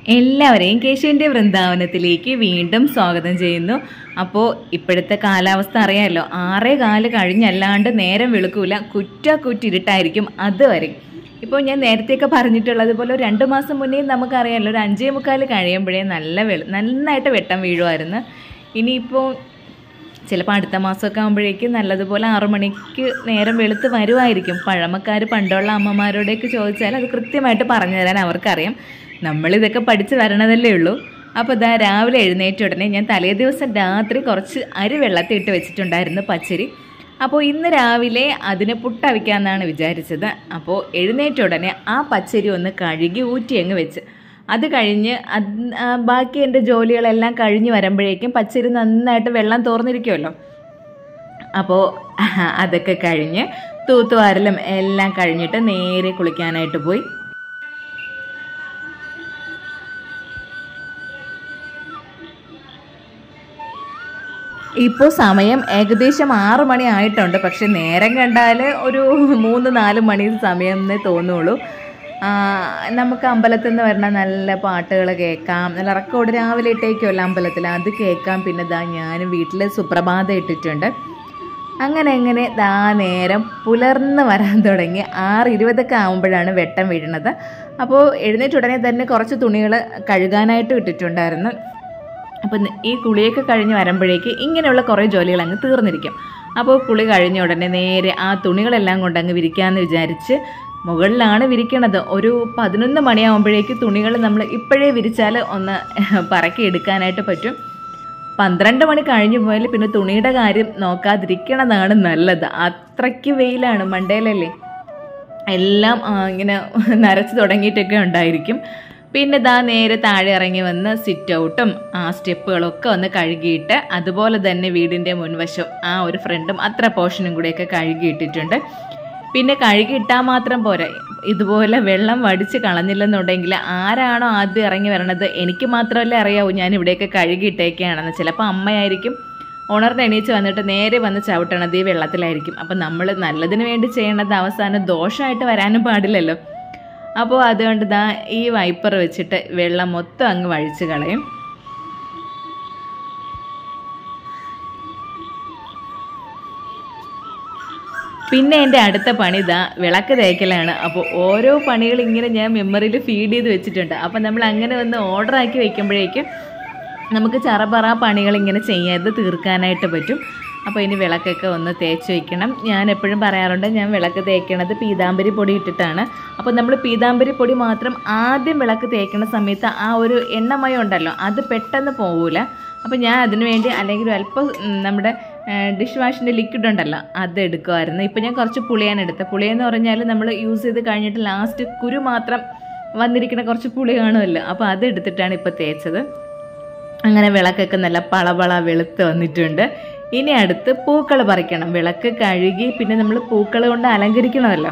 എല്ലാവരെയും കേശുവിൻ്റെ വൃന്ദാവനത്തിലേക്ക് വീണ്ടും സ്വാഗതം ചെയ്യുന്നു അപ്പോൾ ഇപ്പോഴത്തെ കാലാവസ്ഥ അറിയാമല്ലോ ആറേ കാല് കഴിഞ്ഞല്ലാണ്ട് നേരം വെളുക്കൂല കുറ്റ കുറ്റിരുട്ടായിരിക്കും അതുവരെ ഇപ്പോൾ ഞാൻ നേരത്തെയൊക്കെ പറഞ്ഞിട്ടുള്ളത് പോലെ ഒരു രണ്ട് മാസം മുന്നേ നമുക്കറിയാമല്ലോ ഒരു അഞ്ചേ മുക്കാൽ കഴിയുമ്പോഴേ നല്ല വെളു നന്നായിട്ട് വെട്ടം വീഴുമായിരുന്നു ഇനിയിപ്പോൾ ചിലപ്പോൾ അടുത്ത മാസമൊക്കെ ആകുമ്പോഴേക്കും നല്ലതുപോലെ ആറു മണിക്ക് നേരം വെളുത്ത് വരുമായിരിക്കും പഴമക്കാർ പണ്ടുള്ള അമ്മമാരോടൊക്കെ ചോദിച്ചാൽ അത് കൃത്യമായിട്ട് പറഞ്ഞു തരാൻ അവർക്കറിയാം നമ്മളിതൊക്കെ പഠിച്ച് വരണതല്ലേ ഉള്ളൂ അപ്പോൾ ഇതാ രാവിലെ എഴുന്നേറ്റ ഉടനെ ഞാൻ തലേ ദിവസം രാത്രി കുറച്ച് അരി വെള്ളത്തിൽ ഇട്ട് വെച്ചിട്ടുണ്ടായിരുന്നു പച്ചരി അപ്പോൾ ഇന്ന് രാവിലെ അതിനെ പുട്ടവിക്കാമെന്നാണ് വിചാരിച്ചത് അപ്പോൾ എഴുന്നേറ്റ ഉടനെ ആ പച്ചരി ഒന്ന് കഴുകി ഊറ്റി അങ്ങ് വെച്ച് അത് കഴിഞ്ഞ് അത് ആ ബാക്കി എൻ്റെ ജോലികളെല്ലാം കഴിഞ്ഞ് വരുമ്പോഴേക്കും പച്ചരി നന്നായിട്ട് വെള്ളം തോർന്നിരിക്കുമല്ലോ അപ്പോൾ അതൊക്കെ കഴിഞ്ഞ് തൂത്തുവാരലും എല്ലാം കഴിഞ്ഞിട്ട് നേരെ കുളിക്കാനായിട്ട് പോയി ഇപ്പോൾ സമയം ഏകദേശം ആറ് മണി ആയിട്ടുണ്ട് പക്ഷെ നേരം കണ്ടാൽ ഒരു മൂന്ന് നാല് മണി സമയം എന്നേ തോന്നുള്ളൂ ആ, നമുക്ക് അമ്പലത്തിൽ നിന്ന് വരുന്ന നല്ല പാട്ടുകൾ കേൾക്കാം നല്ല റെക്കോർഡ് രാവിലെ ഇട്ടേക്കുമല്ലോ അമ്പലത്തിൽ അത് കേൾക്കാം പിന്നെ ദാ ഞാൻ വീട്ടിൽ സുപ്രഭാതം ഇട്ടിട്ടുണ്ട് അങ്ങനെ അങ്ങനെ ദാ നേരം പുലർന്ന് വരാൻ തുടങ്ങി ആറ് ഇരുപതൊക്കെ ആകുമ്പോഴാണ് വെട്ടം വീഴുന്നത് അപ്പോൾ എഴുന്നേറ്റ് ഉടനെ തന്നെ കുറച്ച് തുണികൾ കഴുകാനായിട്ട് ഇട്ടിട്ടുണ്ടായിരുന്നു അപ്പം ഈ കുളിയൊക്കെ കഴിഞ്ഞ് വരുമ്പോഴേക്ക് ഇങ്ങനെയുള്ള കുറേ ജോലികൾ അങ്ങ് തീർന്നിരിക്കും അപ്പോൾ കുളി കഴിഞ്ഞ ഉടനെ നേരെ ആ തുണികളെല്ലാം കൊണ്ട് അങ്ങ് വിരിക്കാമെന്ന് വിചാരിച്ച് മുകളിലാണ് വിരിക്കണത് ഒരു പതിനൊന്ന് മണിയാകുമ്പോഴേക്ക് തുണികൾ നമ്മൾ ഇപ്പോഴേ വിരിച്ചാൽ ഒന്ന് പറക്കി എടുക്കാനായിട്ട് പറ്റും പന്ത്രണ്ട് മണി കഴിഞ്ഞു പോയാൽ പിന്നെ തുണിയുടെ കാര്യം നോക്കാതിരിക്കണതാണ് നല്ലത് അത്രയ്ക്ക് വെയിലാണ് മണ്ടയിലല്ലേ എല്ലാം ആ, ഇങ്ങനെ നരച്ച് തുടങ്ങിയിട്ടൊക്കെ ഉണ്ടായിരിക്കും പിന്നെ ദാ നേരെ താഴെ ഇറങ്ങി വന്ന് സിറ്റ് ഔട്ടും ആ സ്റ്റെപ്പുകളൊക്കെ ഒന്ന് കഴുകിയിട്ട് അതുപോലെ തന്നെ വീടിൻ്റെ മുൻവശം ആ ഒരു ഫ്രണ്ടും അത്ര പോർഷനും കൂടെയൊക്കെ കഴുകിയിട്ടിട്ടുണ്ട് പിന്നെ കഴുകിയിട്ടാൽ മാത്രം പോരാ ഇതുപോലെ വെള്ളം വടിച്ച് കളഞ്ഞില്ലെന്നുണ്ടെങ്കിൽ ആരാണോ ആദ്യം ഇറങ്ങി വരണത് എനിക്ക് മാത്രമല്ലേ അറിയാവൂ ഞാൻ ഇവിടെയൊക്കെ കഴുകിയിട്ടേക്കാണെന്ന് ചിലപ്പോൾ അമ്മയായിരിക്കും ഉണർന്ന് എണീച്ച് വന്നിട്ട് നേരെ വന്ന് ചവിട്ടണത് ഈ വെള്ളത്തിലായിരിക്കും അപ്പം നമ്മൾ നല്ലതിന് വേണ്ടി ചെയ്യണത് അവസാനം ദോഷമായിട്ട് വരാനും പാടില്ലല്ലോ അപ്പോൾ അതുകൊണ്ട് ദാ ഈ വൈപ്പർ വെച്ചിട്ട് വെള്ളം മൊത്തം അങ്ങ് വഴിച്ച് കളയും പിന്നെ എൻ്റെ അടുത്ത പണി ഇതാ വിളക്ക് തേക്കലാണ് അപ്പോൾ ഓരോ പണികൾ ഇങ്ങനെ ഞാൻ മെമ്മറിയിൽ ഫീഡ് ചെയ്ത് വെച്ചിട്ടുണ്ട് അപ്പോൾ നമ്മൾ അങ്ങനെ ഒന്ന് ഓർഡർ ആക്കി വെക്കുമ്പോഴേക്കും നമുക്ക് ചറപറ പണികൾ ഇങ്ങനെ ചെയ്യാതെ തീർക്കാനായിട്ട് പറ്റും അപ്പോൾ ഇനി വിളക്കൊക്കെ ഒന്ന് തേച്ച് വയ്ക്കണം ഞാൻ എപ്പോഴും പറയാറുണ്ട് ഞാൻ വിളക്ക് തേക്കണത് പീതാമ്പരി പൊടി ഇട്ടിട്ടാണ് അപ്പോൾ നമ്മൾ പീതാമ്പരി പൊടി മാത്രം ആദ്യം വിളക്ക് തേക്കണ സമയത്ത് ആ ഒരു എണ്ണമയം ഉണ്ടല്ലോ അത് പെട്ടെന്ന് പോവില്ല അപ്പോൾ ഞാൻ അതിന് വേണ്ടി അല്ലെങ്കിൽ ഒരു അല്പം ഉം, നമ്മുടെ ഡിഷ് വാഷിൻ്റെ ലിക്വിഡ് ഉണ്ടല്ലോ അത് എടുക്കുമായിരുന്നു ഇപ്പോൾ ഞാൻ കുറച്ച് പുളിയാണ് എടുത്തത് പുളിയെന്ന് പറഞ്ഞാൽ നമ്മൾ യൂസ് ചെയ്ത് കഴിഞ്ഞിട്ട് ലാസ്റ്റ് കുരു മാത്രം വന്നിരിക്കുന്ന കുറച്ച് പുളി കാണുമല്ലോ അപ്പോൾ അത് എടുത്തിട്ടാണ് ഇപ്പോൾ തേച്ചത് അങ്ങനെ വിളക്കൊക്കെ നല്ല പളപള വെളുത്ത് വന്നിട്ടുണ്ട് ഇനി അടുത്ത് പൂക്കൾ പറിക്കണം വിളക്ക് കഴുകി പിന്നെ നമ്മൾ പൂക്കൾ കൊണ്ട് അലങ്കരിക്കണമല്ലോ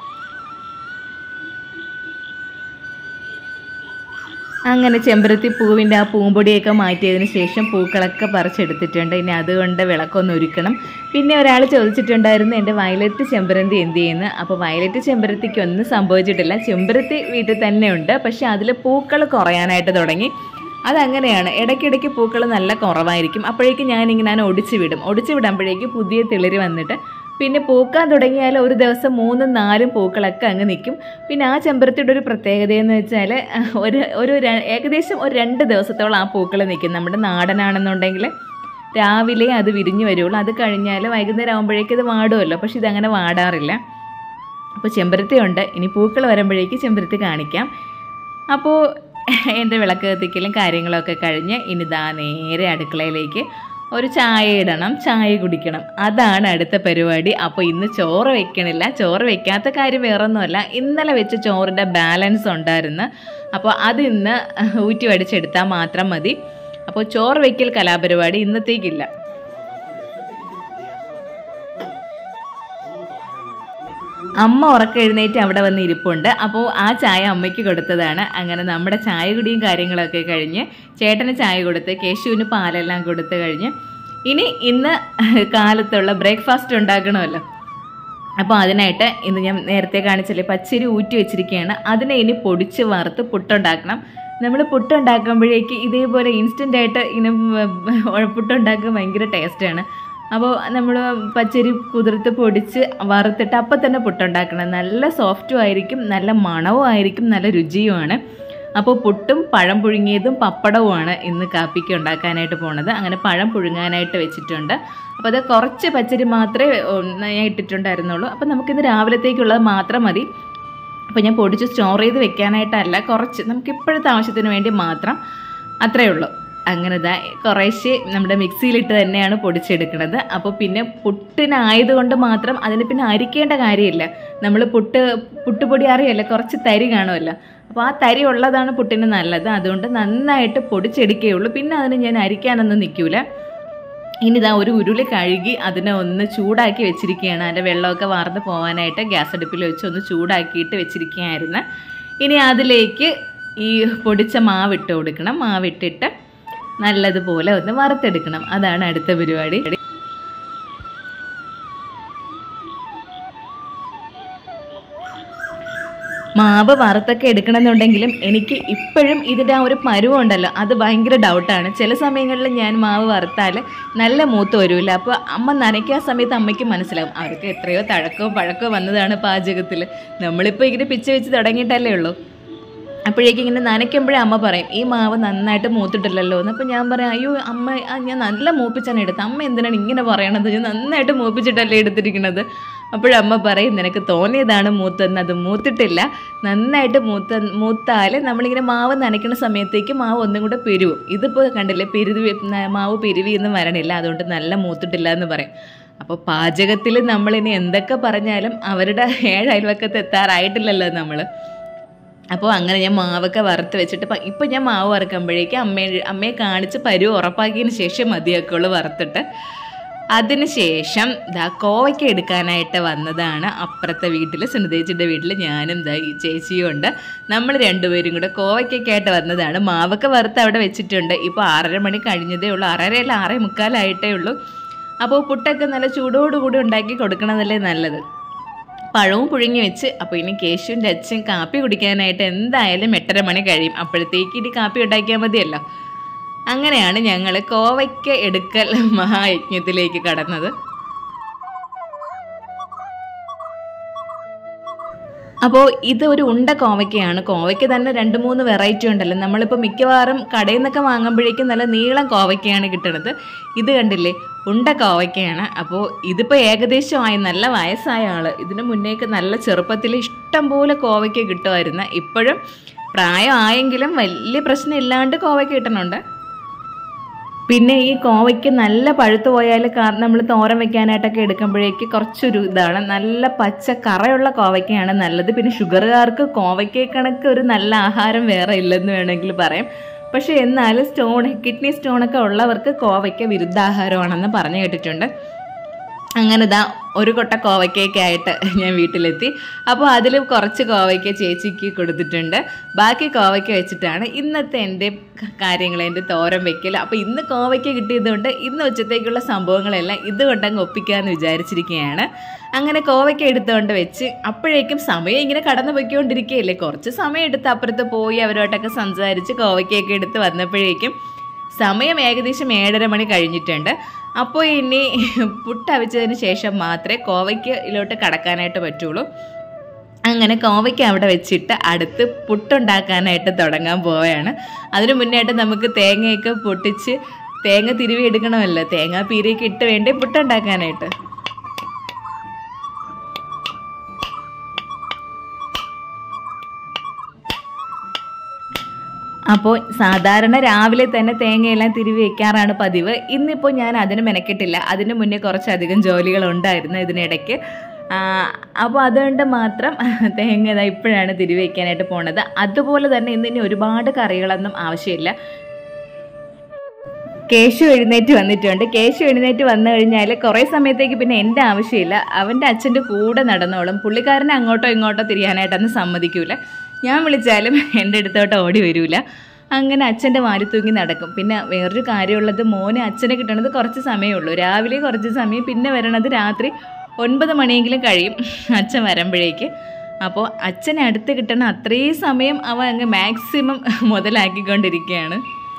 അങ്ങനെ ചെമ്പരത്തി പൂവിൻ്റെ ആ പൂമ്പൊടിയൊക്കെ മാറ്റിയതിന് ശേഷം പൂക്കളൊക്കെ പറിച്ചെടുത്തിട്ടുണ്ട് ഇനി അതുകൊണ്ട് വിളക്കൊന്ന് ഒരുക്കണം പിന്നെ ഒരാൾ ചോദിച്ചിട്ടുണ്ടായിരുന്നു എൻ്റെ വയലറ്റ് ചെമ്പരത്തി എന്ത് ചെയ്യുന്നു അപ്പോൾ വയലറ്റ് ചെമ്പരത്തിക്ക് ഒന്നും സംഭവിച്ചിട്ടില്ല ചെമ്പരത്തി വീട്ടിൽ തന്നെ ഉണ്ട് പക്ഷേ അതിൽ പൂക്കൾ കുറയാനായിട്ട് തുടങ്ങി അതങ്ങനെയാണ് ഇടയ്ക്കിടയ്ക്ക് പൂക്കൾ നല്ല കുറവായിരിക്കും അപ്പോഴേക്കും ഞാനിങ്ങനെ ഞാൻ ഒടിച്ചു വിടും ഒടിച്ചു വിടുമ്പോഴേക്കും പുതിയ തിളിര് വന്നിട്ട് പിന്നെ പൂക്കാൻ തുടങ്ങിയാൽ ഒരു ദിവസം മൂന്നും നാലും പൂക്കളൊക്കെ അങ്ങ് നിൽക്കും പിന്നെ ആ ചെമ്പരത്തിയുടെ ഒരു പ്രത്യേകത എന്ന് വെച്ചാൽ ഒരു ഒരു ര- ഏകദേശം ഒരു രണ്ട് ദിവസത്തോളം ആ പൂക്കൾ നിൽക്കും നമ്മുടെ നാടനാണെന്നുണ്ടെങ്കിൽ രാവിലെ അത് വിരിഞ്ഞു വരുള്ളൂ അത് കഴിഞ്ഞാൽ വൈകുന്നേരം ആകുമ്പോഴേക്കും ഇത് വാടുമല്ലോ പക്ഷെ ഇതങ്ങനെ വാടാറില്ല അപ്പോൾ ചെമ്പരത്തി ഉണ്ട് ഇനി പൂക്കൾ വരുമ്പോഴേക്ക് ചെമ്പരത്തി കാണിക്കാം അപ്പോൾ എൻ്റെ വിളക്ക് കത്തിക്കലും കാര്യങ്ങളൊക്കെ കഴിഞ്ഞ് ഇനി ദാ നേരെ അടുക്കളയിലേക്ക് ഒരു ചായ ഇടണം ചായ കുടിക്കണം അതാണ് അടുത്ത പരിപാടി അപ്പോൾ ഇന്ന് ചോറ് വെക്കണില്ല ചോറ് വെക്കാത്ത കാര്യം വേറൊന്നുമല്ല ഇന്നലെ വെച്ച ചോറിൻ്റെ ബാലൻസ് ഉണ്ടായിരുന്നു അപ്പോൾ അത് ഇന്ന് ഊറ്റി വടിച്ചെടുത്താൽ മാത്രം മതി അപ്പോൾ ചോറ് വെക്കൽ കലാപരിപാടി ഇന്നത്തേക്കില്ല അമ്മ ഉറക്കം എഴുന്നേറ്റ് അവിടെ വന്ന് ഇരിപ്പുണ്ട് അപ്പോൾ ആ ചായ അമ്മയ്ക്ക് കൊടുത്തതാണ് അങ്ങനെ നമ്മുടെ ചായ കുടിയും കാര്യങ്ങളൊക്കെ കഴിഞ്ഞ് ചേട്ടന് ചായ കൊടുത്ത് കേശുവിന് പാലെല്ലാം കൊടുത്ത് കഴിഞ്ഞ് ഇനി ഇന്ന് കാലത്തുള്ള ബ്രേക്ക്ഫാസ്റ്റ് ഉണ്ടാക്കണമല്ലോ അപ്പോൾ അതിനായിട്ട് ഇന്ന് ഞാൻ നേരത്തെ കാണിച്ചില്ലേ പച്ചരി ഊറ്റി വെച്ചിരിക്കുകയാണ് അതിനെ ഇനി പൊടിച്ച് വറുത്ത് പുട്ടുണ്ടാക്കണം നമ്മൾ പുട്ടുണ്ടാക്കുമ്പോഴേക്ക് ഇതേപോലെ ഇൻസ്റ്റൻ്റ് ആയിട്ട് ഇങ്ങനെ പുട്ടുണ്ടാക്കാൻ ഭയങ്കര ടേസ്റ്റാണ് അപ്പോൾ നമ്മൾ പച്ചരി കുതിർത്ത് പൊടിച്ച് വറുത്തിട്ട് അപ്പം തന്നെ പുട്ടുണ്ടാക്കണം നല്ല സോഫ്റ്റും ആയിരിക്കും നല്ല മണവും ആയിരിക്കും നല്ല രുചിയുമാണ് അപ്പോൾ പുട്ടും പഴം പുഴുങ്ങിയതും പപ്പടവുമാണ് ഇന്ന് കാപ്പിക്ക് ഉണ്ടാക്കാനായിട്ട് പോണത് അങ്ങനെ പഴം പുഴുങ്ങാനായിട്ട് വെച്ചിട്ടുണ്ട് അപ്പോൾ അത് കുറച്ച് പച്ചരി മാത്രമേ ഉം, ഞാൻ ഇട്ടിട്ടുണ്ടായിരുന്നുള്ളൂ അപ്പോൾ നമുക്കിന്ന് രാവിലത്തേക്കുള്ളത് മാത്രം മതി അപ്പോൾ ഞാൻ പൊടിച്ച് സ്റ്റോർ ചെയ്ത് വെക്കാനായിട്ടല്ല കുറച്ച് നമുക്ക് ഇപ്പോഴത്തെ ആവശ്യത്തിന് വേണ്ടി മാത്രം അത്രയേ ഉള്ളൂ അങ്ങനെ ഇതാ കുറേശ്ശെ നമ്മുടെ മിക്സിയിലിട്ട് തന്നെയാണ് പൊടിച്ചെടുക്കുന്നത് അപ്പോൾ പിന്നെ പുട്ടിനായതുകൊണ്ട് മാത്രം അതിന് പിന്നെ അരിക്കേണ്ട കാര്യമില്ല നമ്മൾ പുട്ട് പുട്ടുപൊടി അറിയല്ല കുറച്ച് തരി കാണുമല്ലോ അപ്പോൾ ആ തരി ഉള്ളതാണ് പുട്ടിന് നല്ലത് അതുകൊണ്ട് നന്നായിട്ട് പൊടിച്ചെടുക്കുകയുള്ളൂ പിന്നെ അതിന് ഞാൻ അരിക്കാനൊന്നും നിൽക്കൂല ഇനി ഇതാ ഒരു ഉരുളി കഴുകി അതിനെ ഒന്ന് ചൂടാക്കി വെച്ചിരിക്കുകയാണ് അതിൻ്റെ വെള്ളമൊക്കെ വാർന്ന് പോകാനായിട്ട് ഗ്യാസ് അടുപ്പിൽ വെച്ച് ഒന്ന് ചൂടാക്കിയിട്ട് വെച്ചിരിക്കുകയായിരുന്നു ഇനി അതിലേക്ക് ഈ പൊടിച്ച മാവിട്ട് കൊടുക്കണം മാവിട്ടിട്ട് നല്ലതുപോലെ ഒന്ന് വറുത്തെടുക്കണം അതാണ് അടുത്ത പരിപാടി മാവ് വറുത്തൊക്കെ എടുക്കണമെന്നുണ്ടെങ്കിലും എനിക്ക് ഇപ്പോഴും ഇതിൻ്റെ ആ ഒരു പരുവം ഉണ്ടല്ലോ അത് ഭയങ്കര ഡൗട്ടാണ് ചില സമയങ്ങളിൽ ഞാൻ മാവ് വറുത്താൽ നല്ല മൂത്ത് വരില്ല അപ്പോൾ അമ്മ നനയ്ക്കാൻ സമയത്ത് അമ്മയ്ക്ക് മനസ്സിലാവും അവർക്ക് എത്രയോ തഴക്കവും പഴക്കവും വന്നതാണ് പാചകത്തിൽ നമ്മളിപ്പോൾ ഇങ്ങനെ പിച്ച വെച്ച് തുടങ്ങിയിട്ടല്ലേ ഉള്ളൂ അപ്പോഴേക്കും ഇങ്ങനെ നനയ്ക്കുമ്പോഴേ അമ്മ പറയും ഈ മാവ് നന്നായിട്ട് മൂത്തിട്ടില്ലല്ലോ എന്ന് അപ്പോൾ ഞാൻ പറയാം അയ്യോ അമ്മ ആ, ഞാൻ നല്ല മൂപ്പിച്ചാണ് എടുത്തത് അമ്മ എന്തിനാണ് ഇങ്ങനെ പറയണത് ഞാൻ നന്നായിട്ട് മൂപ്പിച്ചിട്ടല്ലേ എടുത്തിരിക്കുന്നത് അപ്പോഴമ്മ പറയും നിനക്ക് തോന്നിയതാണ് മൂത്തെന്ന് അത് മൂത്തിട്ടില്ല നന്നായിട്ട് മൂത്ത മൂത്താൽ നമ്മളിങ്ങനെ മാവ് നനയ്ക്കുന്ന സമയത്തേക്ക് മാവ് ഒന്നും കൂടെ പെരുവും ഇതിപ്പോൾ കണ്ടില്ലേ പെരുവി മാവ് പെരുവി ഒന്നും വരണില്ല അതുകൊണ്ട് നല്ല മൂത്തിട്ടില്ല എന്ന് പറയും അപ്പോൾ പാചകത്തിൽ നമ്മളിനി എന്തൊക്കെ പറഞ്ഞാലും അവരുടെ ഏഴ് അയൽവക്കത്ത് എത്താറായിട്ടില്ലല്ലോ നമ്മൾ അപ്പോൾ അങ്ങനെ ഞാൻ മാവൊക്കെ വറുത്ത് വെച്ചിട്ട് ഇപ്പം ഇപ്പം ഞാൻ മാവ് വറുക്കുമ്പോഴേക്കും അമ്മയെ അമ്മയെ കാണിച്ച് പരുവ് ഉറപ്പാക്കിയതിന് ശേഷം മതിയാക്കുള്ളൂ വറുത്തിട്ട് അതിന് ശേഷം ദാ കോവയ്ക്ക എടുക്കാനായിട്ട് വന്നതാണ് അപ്പുറത്തെ വീട്ടിൽ സുനിതേച്ചിൻ്റെ വീട്ടിൽ ഞാനും ദാ ഈ ചേച്ചിയും ഉണ്ട് നമ്മൾ രണ്ടുപേരും കൂടെ കോവയ്ക്കൊക്കെയായിട്ട് വന്നതാണ് മാവൊക്കെ വറുത്ത് അവിടെ വെച്ചിട്ടുണ്ട് ഇപ്പോൾ ആറര മണി കഴിഞ്ഞതേ ഉള്ളൂ ആറരയല്ല ആറേ മുക്കാലായിട്ടേ ഉള്ളൂ അപ്പോൾ പുട്ടൊക്കെ നല്ല ചൂടോടുകൂടി ഉണ്ടാക്കി കൊടുക്കണതല്ലേ നല്ലത് പഴവും പുഴുങ്ങി വെച്ച് അപ്പോൾ ഇനി കേശുവിൻ്റെ അച്ഛൻ കാപ്പി കുടിക്കാനായിട്ട് എന്തായാലും എട്ടര മണി കഴിയും അപ്പോഴത്തേക്ക് ഇനി കാപ്പി ഉണ്ടാക്കിയാൽ മതിയല്ലോ അങ്ങനെയാണ് ഞങ്ങൾ കോവയ്ക്ക എടുക്കൽ മഹായജ്ഞത്തിലേക്ക് കടന്നത് അപ്പോൾ ഇത് ഒരു ഉണ്ട കോവയ്ക്കയാണ് കോവയ്ക്ക് തന്നെ രണ്ട് മൂന്ന് വെറൈറ്റി ഉണ്ടല്ലോ നമ്മളിപ്പോൾ മിക്കവാറും കടയിൽ നിന്നൊക്കെ വാങ്ങുമ്പോഴേക്കും നല്ല നീളം കോവയ്ക്കയാണ് കിട്ടുന്നത് ഇത് കണ്ടില്ലേ ഉണ്ട കോവയ്ക്കയാണ് അപ്പോൾ ഇതിപ്പോൾ ഏകദേശമായി നല്ല വയസ്സായ ആള് ഇതിന് മുന്നേക്ക് നല്ല ചെറുപ്പത്തിൽ ഇഷ്ടം പോലെ കോവയ്ക്ക കിട്ടുമായിരുന്നു ഇപ്പോഴും പ്രായമായെങ്കിലും വലിയ പ്രശ്നം ഇല്ലാണ്ട് കോവയ്ക്ക കിട്ടുന്നുണ്ട് പിന്നെ ഈ കോവയ്ക്ക് നല്ല പഴുത്ത് പോയാൽ നമ്മൾ തോരൻ വെക്കാനായിട്ടൊക്കെ എടുക്കുമ്പോഴേക്ക് കുറച്ചൊരു ഇതാണ് നല്ല പച്ച കറയുള്ള കോവയ്ക്കയാണ് നല്ലത് പിന്നെ ഷുഗറുകാർക്ക് കോവയ്ക്ക കണക്ക് ഒരു നല്ല ആഹാരം വേറെ ഇല്ലെന്ന് വേണമെങ്കിൽ പറയാം പക്ഷേ എന്നാലും സ്റ്റോൺ കിഡ്നി സ്റ്റോണൊക്കെ ഉള്ളവർക്ക് കോവയ്ക്ക വിരുദ്ധാഹാരമാണെന്ന് പറഞ്ഞു കേട്ടിട്ടുണ്ട് അങ്ങനെ ദാ ഒരു കൊട്ട കോവയ്ക്കയ്ക്കായിട്ട് ഞാൻ വീട്ടിലെത്തി അപ്പോൾ അതിൽ കുറച്ച് കോവയ്ക്ക ചേച്ചിക്ക് കൊടുത്തിട്ടുണ്ട് ബാക്കി കോവയ്ക്ക വെച്ചിട്ടാണ് ഇന്നത്തെ എൻ്റെ കാര്യങ്ങൾ എൻ്റെ തോരൻ വെക്കൽ അപ്പോൾ ഇന്ന് കോവയ്ക്ക കിട്ടിയതുകൊണ്ട് ഇന്ന് ഉച്ചത്തേക്കുള്ള സംഭവങ്ങളെല്ലാം ഇതുകൊണ്ടങ്ങ് ഒപ്പിക്കാമെന്ന് വിചാരിച്ചിരിക്കുകയാണ് അങ്ങനെ കോവയ്ക്ക എടുത്തുകൊണ്ട് വെച്ച് അപ്പോഴേക്കും സമയം ഇങ്ങനെ കടന്നു പോയിക്കൊണ്ടിരിക്കുകയല്ലേ കുറച്ച് സമയം എടുത്ത് അപ്പുറത്ത് പോയി അവരോട്ടൊക്കെ സംസാരിച്ച് കോവയ്ക്കയൊക്കെ എടുത്ത് വന്നപ്പോഴേക്കും സമയം ഏകദേശം ഏഴര മണി കഴിഞ്ഞിട്ടുണ്ട് അപ്പോൾ ഇനി പുട്ടവിച്ചതിന് ശേഷം മാത്രമേ കോവയ്ക്കയിലോട്ട് കടക്കാനായിട്ട് പറ്റുള്ളൂ അങ്ങനെ കോവയ്ക്ക് അവിടെ വെച്ചിട്ട് അടുത്ത് പുട്ടുണ്ടാക്കാനായിട്ട് തുടങ്ങാൻ പോവുകയാണ് അതിനു മുന്നായിട്ട് നമുക്ക് തേങ്ങയൊക്കെ പൊട്ടിച്ച് തേങ്ങ തിരുവി എടുക്കണമല്ലോ തേങ്ങ പീരിയൊക്കെ ഇട്ട് വേണ്ടേ പുട്ടുണ്ടാക്കാനായിട്ട് അപ്പോൾ സാധാരണ രാവിലെ തന്നെ തേങ്ങയെല്ലാം തിരുവി വെക്കാറാണ് പതിവ് ഇന്നിപ്പോൾ ഞാൻ അതിന് മെനക്കെട്ടില്ല അതിന് മുന്നേ കുറച്ചധികം ജോലികൾ ഉണ്ടായിരുന്നു ഇതിനിടയ്ക്ക് അപ്പോൾ അതുകൊണ്ട് മാത്രം തേങ്ങ ഇതാ ഇപ്പോഴാണ് തിരുവി വയ്ക്കാനായിട്ട് പോണത് അതുപോലെ തന്നെ ഇന്ന് ഇനി ഒരുപാട് കറികളൊന്നും ആവശ്യമില്ല കേശു എഴുന്നേറ്റ് വന്നിട്ടുണ്ട് കേശു എഴുന്നേറ്റ് വന്നു കഴിഞ്ഞാൽ കുറേ സമയത്തേക്ക് പിന്നെ എൻ്റെ ആവശ്യമില്ല അവൻ്റെ അച്ഛൻ്റെ കൂടെ നടന്നോളും പുള്ളിക്കാരനെ അങ്ങോട്ടോ ഇങ്ങോട്ടോ തിരിയാനായിട്ടൊന്നും സമ്മതിക്കൂല ഞാൻ വിളിച്ചാലും എൻ്റെ അടുത്തോട്ട് ഓടി വരൂല അങ്ങനെ അച്ഛൻ്റെ വാരി തൂങ്ങി നടക്കും പിന്നെ വേറൊരു കാര്യമുള്ളത് മോന് അച്ഛനെ കിട്ടണത് കുറച്ച് സമയമേ ഉള്ളൂ രാവിലെ കുറച്ച് സമയം പിന്നെ വരണത് രാത്രി ഒൻപത് മണിയെങ്കിലും കഴിയും അച്ഛൻ വരുമ്പോഴേക്ക് അപ്പോൾ അച്ഛനെ അടുത്ത് കിട്ടണ അത്രയും സമയം അവൻ അങ്ങ് മാക്സിമം മുതലാക്കിക്കൊണ്ടിരിക്കുകയാണ്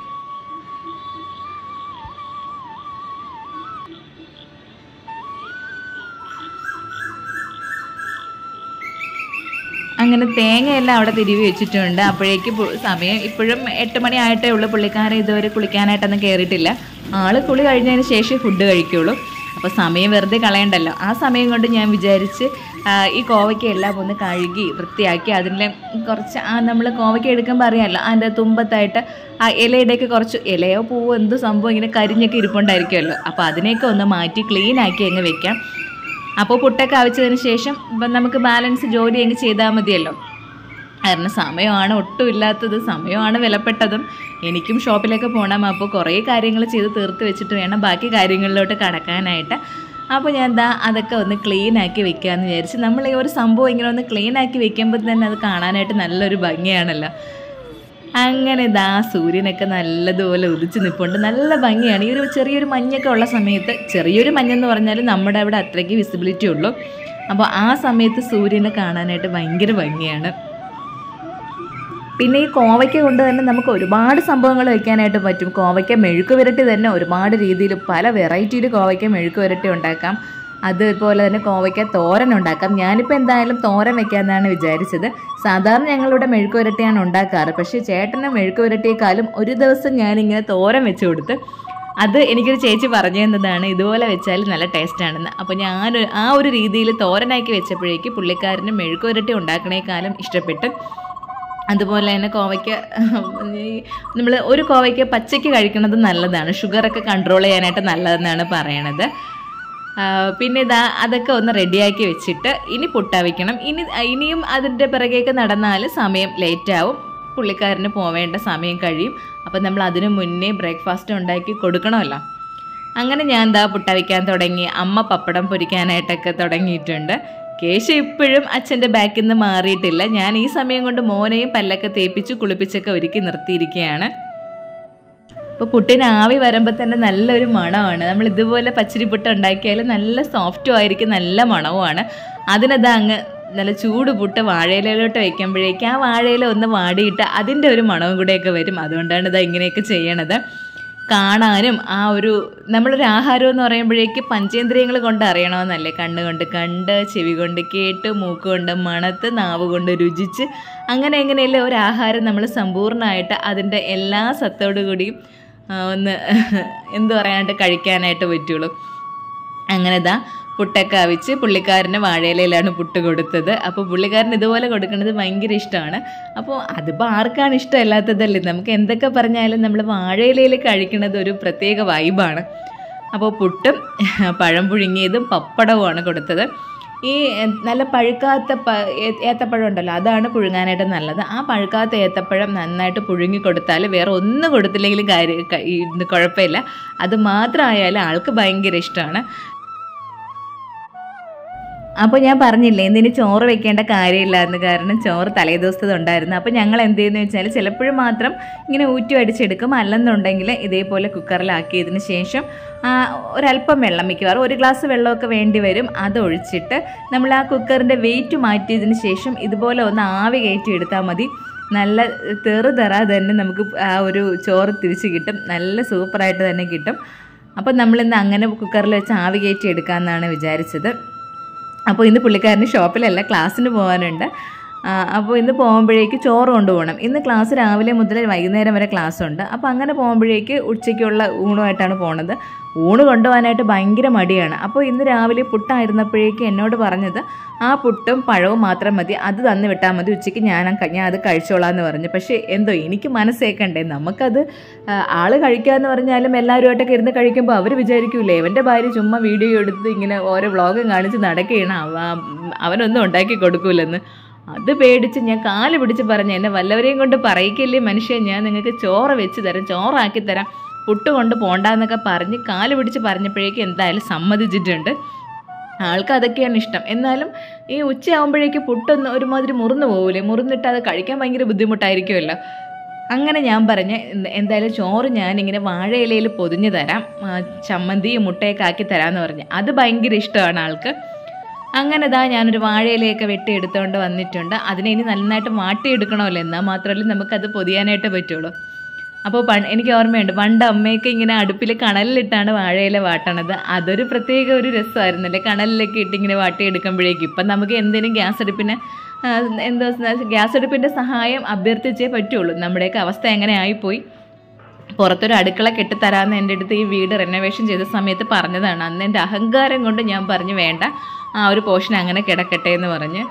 അങ്ങനെ തേങ്ങയെല്ലാം അവിടെ തിരുവി വെച്ചിട്ടുണ്ട് അപ്പോഴേക്ക് പു- സമയം ഇപ്പോഴും എട്ട് മണി ആയിട്ടേ ഉള്ളൂ പുള്ളിക്കാരൻ ഇതുവരെ കുളിക്കാനായിട്ടൊന്നും കയറിയിട്ടില്ല ആള് കുളി കഴിഞ്ഞതിന് ശേഷം ഫുഡ് കഴിക്കുള്ളൂ അപ്പോൾ സമയം വെറുതെ കളയണ്ടല്ലോ ആ സമയം കൊണ്ട് ഞാൻ വിചാരിച്ച് ആ, ഈ കോവയ്ക്ക എല്ലാം ഒന്ന് കഴുകി വൃത്തിയാക്കി അതിൻ്റെ കുറച്ച് ആ നമ്മൾ കോവയ്ക്ക എടുക്കുമ്പോൾ അറിയാമല്ലോ അതിൻ്റെ തുമ്പത്തായിട്ട് ആ ഇലയുടെയൊക്കെ കുറച്ച് ഇലയോ പൂവോ എന്ത് സംഭവം ഇങ്ങനെ കരിഞ്ഞൊക്കെ ഇരിപ്പുണ്ടായിരിക്കുമല്ലോ അപ്പോൾ അതിനെയൊക്കെ ഒന്ന് മാറ്റി ക്ലീൻ ആക്കി അങ്ങ് വെക്കാം അപ്പോൾ പുട്ടൊക്കെ അവിച്ചതിന് ശേഷം ഇപ്പം നമുക്ക് ബാലൻസ് ജോലി അങ്ങ് ചെയ്താൽ മതിയല്ലോ കാരണം സമയമാണ് ഒട്ടും ഇല്ലാത്തത് സമയമാണ് വിലപ്പെട്ടതും എനിക്കും ഷോപ്പിലേക്ക് പോകണം അപ്പോൾ കുറേ കാര്യങ്ങൾ ചെയ്ത് തീർത്ത് വെച്ചിട്ട് വേണം ബാക്കി കാര്യങ്ങളിലോട്ട് കടക്കാനായിട്ട് അപ്പോൾ ഞാൻ ദാ അതൊക്കെ ഒന്ന് ക്ലീൻ ആക്കി വെക്കാമെന്ന് വിചാരിച്ച് നമ്മൾ ഈ ഒരു സംഭവം ഇങ്ങനെ ഒന്ന് ക്ലീൻ ആക്കി വെക്കുമ്പോൾ തന്നെ അത് കാണാനായിട്ട് നല്ലൊരു ഭംഗിയാണല്ലോ അങ്ങനെ ദാ സൂര്യനൊക്കെ നല്ലതുപോലെ ഉദിച്ച് നിൽപ്പുണ്ട് നല്ല ഭംഗിയാണ് ഈ ഒരു ചെറിയൊരു മഞ്ഞൊക്കെ ഉള്ള സമയത്ത് ചെറിയൊരു മഞ്ഞെന്ന് പറഞ്ഞാൽ നമ്മുടെ അവിടെ അത്രയ്ക്ക് വിസിബിലിറ്റി ഉള്ളൂ അപ്പോൾ ആ സമയത്ത് സൂര്യനെ കാണാനായിട്ട് ഭയങ്കര ഭംഗിയാണ് പിന്നെ ഈ കോവയ്ക്ക കൊണ്ട് തന്നെ നമുക്ക് ഒരുപാട് സംഭവങ്ങൾ വെക്കാനായിട്ട് പറ്റും കോവയ്ക്ക മെഴുക്ക് പുരട്ടി തന്നെ ഒരുപാട് രീതിയിൽ പല വെറൈറ്റിയിൽ കോവയ്ക്ക മെഴുക്ക് പുരട്ടി ഉണ്ടാക്കാം അതുപോലെ തന്നെ കോവയ്ക്ക തോരൻ ഉണ്ടാക്കാം ഞാനിപ്പോൾ എന്തായാലും തോരൻ വെക്കാമെന്നാണ് വിചാരിച്ചത് സാധാരണ ഞങ്ങളിവിടെ മെഴുക്ക് പുരട്ടിയാണ് ഉണ്ടാക്കാറ് പക്ഷേ ചേട്ടന് മെഴുക്ക് പുരട്ടിയേക്കാളും ഒരു ദിവസം ഞാനിങ്ങനെ തോരൻ വെച്ച് കൊടുത്ത് അത് എനിക്കൊരു ചേച്ചി പറഞ്ഞു തന്നതാണ് ഇതുപോലെ വെച്ചാൽ നല്ല ടേസ്റ്റ് ആണെന്ന് അപ്പോൾ ഞാൻ ആ ഒരു രീതിയിൽ തോരനാക്കി വെച്ചപ്പോഴേക്ക് പുള്ളിക്കാരന് മെഴുക്ക് പുരട്ടി ഉണ്ടാക്കണേക്കാളും ഇഷ്ടപ്പെട്ട് അതുപോലെ തന്നെ കോവയ്ക്ക നമ്മൾ ഒരു കോവയ്ക്ക പച്ചയ്ക്ക് കഴിക്കുന്നത് നല്ലതാണ് ഷുഗറൊക്കെ കൺട്രോൾ ചെയ്യാനായിട്ട് നല്ലതെന്നാണ് പറയണത് ആ, പിന്നെ ഇതാ അതൊക്കെ ഒന്ന് റെഡിയാക്കി വെച്ചിട്ട് ഇനി പുട്ട വയ്ക്കണം ഇനി ഇനിയും അതിൻ്റെ പിറകേക്ക് നടന്നാൽ സമയം ലേറ്റ് ആവും പുള്ളിക്കാരന് പോവേണ്ട സമയം കഴിയും അപ്പം നമ്മൾ അതിനു മുന്നേ ബ്രേക്ക്ഫാസ്റ്റ് ഉണ്ടാക്കി കൊടുക്കണമല്ലോ അങ്ങനെ ഞാൻ എന്താ പുട്ട വയ്ക്കാൻ തുടങ്ങി അമ്മ പപ്പടം പൊരിക്കാനായിട്ടൊക്കെ തുടങ്ങിയിട്ടുണ്ട് കേശു ഇപ്പോഴും അച്ഛൻ്റെ ബാക്കിൽ നിന്ന് മാറിയിട്ടില്ല ഞാൻ ഈ സമയം കൊണ്ട് മോനെയും പല്ലൊക്കെ തേപ്പിച്ച് കുളിപ്പിച്ചൊക്കെ ഒരുക്കി നിർത്തിയിരിക്കുകയാണ് ഇപ്പോൾ പുട്ടിന് ആവി വരുമ്പോൾ തന്നെ നല്ലൊരു മണമാണ് നമ്മൾ ഇതുപോലെ പച്ചരിപ്പുട്ട് ഉണ്ടാക്കിയാൽ നല്ല സോഫ്റ്റും ആയിരിക്കും നല്ല മണവുമാണ് അതിനത് അങ്ങ് നല്ല ചൂട് പുട്ട് വാഴയിലയിലോട്ട് വയ്ക്കുമ്പോഴേക്കും ആ വാഴയില ഒന്ന് വാടിയിട്ട് അതിൻ്റെ ഒരു മണവും കൂടെയൊക്കെ വരും അതുകൊണ്ടാണ് ഇത് ഇങ്ങനെയൊക്കെ ചെയ്യണത് കാണാനും ആ ഒരു നമ്മളൊരു ആഹാരം എന്ന് പറയുമ്പോഴേക്ക് പഞ്ചേന്ദ്രിയങ്ങൾ കൊണ്ട് അറിയണമെന്നല്ലേ കണ്ണുകൊണ്ട് കണ്ട് ചെവി കൊണ്ട് കേട്ട് മൂക്ക് കൊണ്ട് മണത്ത് നാവ് കൊണ്ട് രുചിച്ച് അങ്ങനെ എങ്ങനെയല്ലേ ഒരു ആഹാരം നമ്മൾ സമ്പൂർണ്ണമായിട്ട് അതിൻ്റെ എല്ലാ സത്തോടു കൂടിയും ആ, ഒന്ന് എന്ത് പറയാനായിട്ട് കഴിക്കാനായിട്ട് പറ്റുള്ളൂ അങ്ങനെ ഇതാ പുട്ടൊക്കെ അവിച്ച് പുള്ളിക്കാരന് വാഴയിലയിലാണ് പുട്ട് കൊടുത്തത് അപ്പോൾ പുള്ളിക്കാരന് ഇതുപോലെ കൊടുക്കുന്നത് ഭയങ്കര ഇഷ്ടമാണ് അപ്പോൾ അതിപ്പോൾ ആർക്കാണ് ഇഷ്ടമല്ലാത്തതല്ലേ നമുക്ക് എന്തൊക്കെ പറഞ്ഞാലും നമ്മൾ വാഴയിലയിൽ കഴിക്കുന്നത് ഒരു പ്രത്യേക വൈബാണ് അപ്പോൾ പുട്ടും പഴം പുഴുങ്ങിയതും പപ്പടവുമാണ് കൊടുത്തത് ഈ എ- നല്ല പഴുക്കാത്ത പ ഏ- ഏത്തപ്പഴം ഉണ്ടല്ലോ അതാണ് പുഴുങ്ങാനായിട്ട് നല്ലത് ആ പഴുക്കാത്ത ഏത്തപ്പഴം നന്നായിട്ട് പുഴുങ്ങി കൊടുത്താൽ വേറെ ഒന്നും കൊടുത്തില്ലെങ്കിലും കാര്യം ക- ഈ ഇത് കുഴപ്പമില്ല അത് മാത്രമായാലും ആൾക്ക് ഭയങ്കര ഇഷ്ടമാണ് അപ്പോൾ ഞാൻ പറഞ്ഞില്ലേ എന്തിന് ചോറ് വെക്കേണ്ട കാര്യമില്ലായിരുന്നു കാരണം ചോറ് തലേ ദിവസത്തത് ഉണ്ടായിരുന്നു അപ്പോൾ ഞങ്ങൾ എന്ത് ചെയ്യുന്നു വെച്ചാൽ ചിലപ്പോഴും മാത്രം ഇങ്ങനെ ഊറ്റി അടിച്ചെടുക്കും അല്ലെന്നുണ്ടെങ്കിൽ ഇതേപോലെ കുക്കറിലാക്കിയതിന് ശേഷം ആ, ഒരല്പം വെള്ളം മിക്കവാറും ഒരു ഗ്ലാസ് വെള്ളമൊക്കെ വേണ്ടി വരും അത് ഒഴിച്ചിട്ട് നമ്മൾ ആ കുക്കറിൻ്റെ വെയിറ്റ് മാറ്റിയതിന് ശേഷം ഇതുപോലെ ഒന്ന് ആവി കയറ്റി എടുത്താൽ മതി നല്ല തെറു തെറ തന്നെ നമുക്ക് ആ ഒരു ചോറ് തിരിച്ച് കിട്ടും നല്ല സൂപ്പറായിട്ട് തന്നെ കിട്ടും അപ്പോൾ നമ്മളിന്ന് അങ്ങനെ കുക്കറിൽ വെച്ച് ആവി കയറ്റി എടുക്കാമെന്നാണ് വിചാരിച്ചത് അപ്പോൾ ഇന്ന് പുള്ളിക്കാരന് ഷോപ്പിലല്ല ക്ലാസ്സിന് പോകാനുണ്ട് ആ, അപ്പോൾ ഇന്ന് പോകുമ്പോഴേക്ക് ചോറ് കൊണ്ടുപോകണം ഇന്ന് ക്ലാസ് രാവിലെ മുതൽ വൈകുന്നേരം വരെ ക്ലാസ് ഉണ്ട് അപ്പോൾ അങ്ങനെ പോകുമ്പോഴേക്ക് ഉച്ചയ്ക്കുള്ള ഊണുമായിട്ടാണ് പോണത് ഊണ് കൊണ്ടുപോകാനായിട്ട് ഭയങ്കര മടിയാണ് അപ്പോൾ ഇന്ന് രാവിലെ പുട്ടായിരുന്നപ്പോഴേക്ക് എന്നോട് പറഞ്ഞത് ആ പുട്ടും പഴവും മാത്രം മതി അത് തന്നു വിട്ടാൽ മതി ഉച്ചയ്ക്ക് ഞാൻ ആ ക- ഞാൻ അത് കഴിച്ചോളാം എന്ന് പറഞ്ഞു പക്ഷേ എന്തോ എനിക്ക് മനസ്സേക്കണ്ടേ നമുക്കത് ആ, ആള് കഴിക്കാന്ന് പറഞ്ഞാലും എല്ലാവരുമായിട്ടൊക്കെ ഇരുന്ന് കഴിക്കുമ്പോൾ അവർ വിചാരിക്കൂലേ അവൻ്റെ ഭാര്യ ചുമ്മാ വീഡിയോ എടുത്ത് ഇങ്ങനെ ഓരോ വ്ളോഗും കാണിച്ച് നടക്കുകയാണ് അവ- അവനൊന്നും ഉണ്ടാക്കി കൊടുക്കൂലെന്ന് അത് പേടിച്ച് ഞാൻ കാല് പിടിച്ച് പറഞ്ഞു എന്നെ വല്ലവരെയും കൊണ്ട് പറയിക്കല്ലേ മനുഷ്യൻ ഞാൻ നിങ്ങൾക്ക് ചോറ് വെച്ച് തരാം ചോറാക്കി തരാം പുട്ട് കൊണ്ട് പോണ്ടെന്നൊക്കെ പറഞ്ഞ് കാല് പിടിച്ച് പറഞ്ഞപ്പോഴേക്ക് എന്തായാലും സമ്മതിച്ചിട്ടുണ്ട് ആൾക്ക് അതൊക്കെയാണ് ഇഷ്ടം എന്നാലും ഈ ഉച്ചയാകുമ്പോഴേക്ക് പുട്ടൊന്ന് ഒരുമാതിരി മുറിന്ന് പോകൂലേ മുറിന്നിട്ട് അത് കഴിക്കാൻ ഭയങ്കര ബുദ്ധിമുട്ടായിരിക്കുമല്ലോ അങ്ങനെ ഞാൻ പറഞ്ഞ് എന്ത- എന്തായാലും ചോറ് ഞാനിങ്ങനെ വാഴയിലയിൽ പൊതിഞ്ഞ് തരാം ആ, ചമ്മന്തിയും മുട്ടയൊക്കെ ആക്കി തരാമെന്ന് പറഞ്ഞ് അത് ഭയങ്കര ഇഷ്ടമാണ് ആൾക്ക് അങ്ങനെ ഇതാ ഞാനൊരു വാഴയിലയൊക്കെ വെട്ടിയെടുത്തുകൊണ്ട് വന്നിട്ടുണ്ട് അതിനെ ഇനി നന്നായിട്ട് വാട്ടിയെടുക്കണമല്ലോ എന്നാൽ മാത്രമല്ലേ നമുക്കത് പൊതിയാനായിട്ട് പറ്റുള്ളൂ അപ്പോൾ പ എനിക്ക് ഓർമ്മയുണ്ട് പണ്ട് അമ്മയൊക്കെ ഇങ്ങനെ അടുപ്പിൽ കണലിലിട്ടാണ് വാഴയില വാട്ടണത് അതൊരു പ്രത്യേക ഒരു രസമായിരുന്നല്ലേ കണലിലൊക്കെ ഇട്ട് ഇങ്ങനെ വാട്ടിയെടുക്കുമ്പോഴേക്കും ഇപ്പം നമുക്ക് എന്തിനും ഗ്യാസ് അടുപ്പിന് ആ, എന്തോ ഗ്യാസ് അടുപ്പിൻ്റെ സഹായം അഭ്യർത്ഥിച്ചേ പറ്റുള്ളൂ നമ്മുടെയൊക്കെ അവസ്ഥ എങ്ങനെ ആയിപ്പോയി പുറത്തൊരു അടുക്കള കെട്ടിത്തരാമെന്ന് എൻ്റെ അടുത്ത് ഈ വീട് റെനോവേഷൻ ചെയ്ത സമയത്ത് പറഞ്ഞതാണ് അന്ന് എൻ്റെ അഹങ്കാരം കൊണ്ട് ഞാൻ പറഞ്ഞു വേണ്ട ആ ഒരു പോർഷൻ അങ്ങനെ കിടക്കട്ടെ എന്ന് പറഞ്ഞ്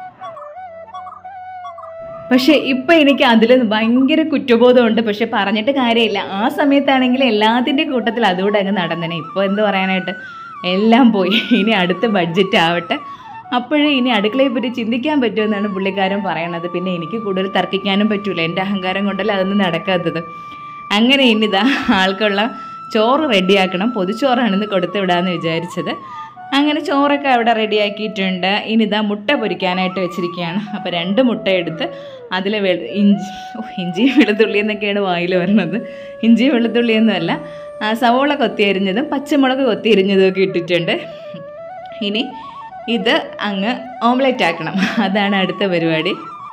പക്ഷെ ഇപ്പം എനിക്ക് അതിൽ ഭയങ്കര കുറ്റബോധമുണ്ട് പക്ഷെ പറഞ്ഞിട്ട് കാര്യമില്ല ആ സമയത്താണെങ്കിൽ എല്ലാത്തിൻ്റെ കൂട്ടത്തിൽ അതുകൂടെ അങ്ങ് നടന്നനെ ഇപ്പോൾ എന്ത് പറയാനായിട്ട് എല്ലാം പോയി ഇനി അടുത്ത ബഡ്ജറ്റ് ആവട്ടെ അപ്പോഴേ ഇനി അടുക്കളയെ പറ്റി ചിന്തിക്കാൻ പറ്റുമെന്നാണ് പുള്ളിക്കാരൻ പറയണത് പിന്നെ എനിക്ക് കൂടുതൽ തർക്കിക്കാനും പറ്റൂല എൻ്റെ അഹങ്കാരം കൊണ്ടല്ല അതൊന്നും നടക്കാത്തത് അങ്ങനെ ഇനിതാ ആൾക്കുള്ള ചോറ് റെഡിയാക്കണം പൊതിച്ചോറാണെന്ന് കൊടുത്തു വിടാമെന്ന് വിചാരിച്ചത് അങ്ങനെ ചോറൊക്കെ അവിടെ റെഡിയാക്കിയിട്ടുണ്ട് ഇനിതാ മുട്ട പൊരിക്കാനായിട്ട് വെച്ചിരിക്കുകയാണ് അപ്പോൾ രണ്ട് മുട്ട എടുത്ത് അതിൽ വെ ഇഞ്ചി ഓ, ഇഞ്ചി വെളുത്തുള്ളി എന്നൊക്കെയാണ് വായിൽ വരുന്നത് ഇഞ്ചി വെളുത്തുള്ളിയൊന്നുമല്ല ആ, സവോള കൊത്തിയരിഞ്ഞതും പച്ചമുളക് കൊത്തിയരിഞ്ഞതും ഒക്കെ ഇട്ടിട്ടുണ്ട് ഇനി ഇത് അങ്ങ് ഓംലെറ്റ് ആക്കണം അതാണ് അടുത്ത പരിപാടി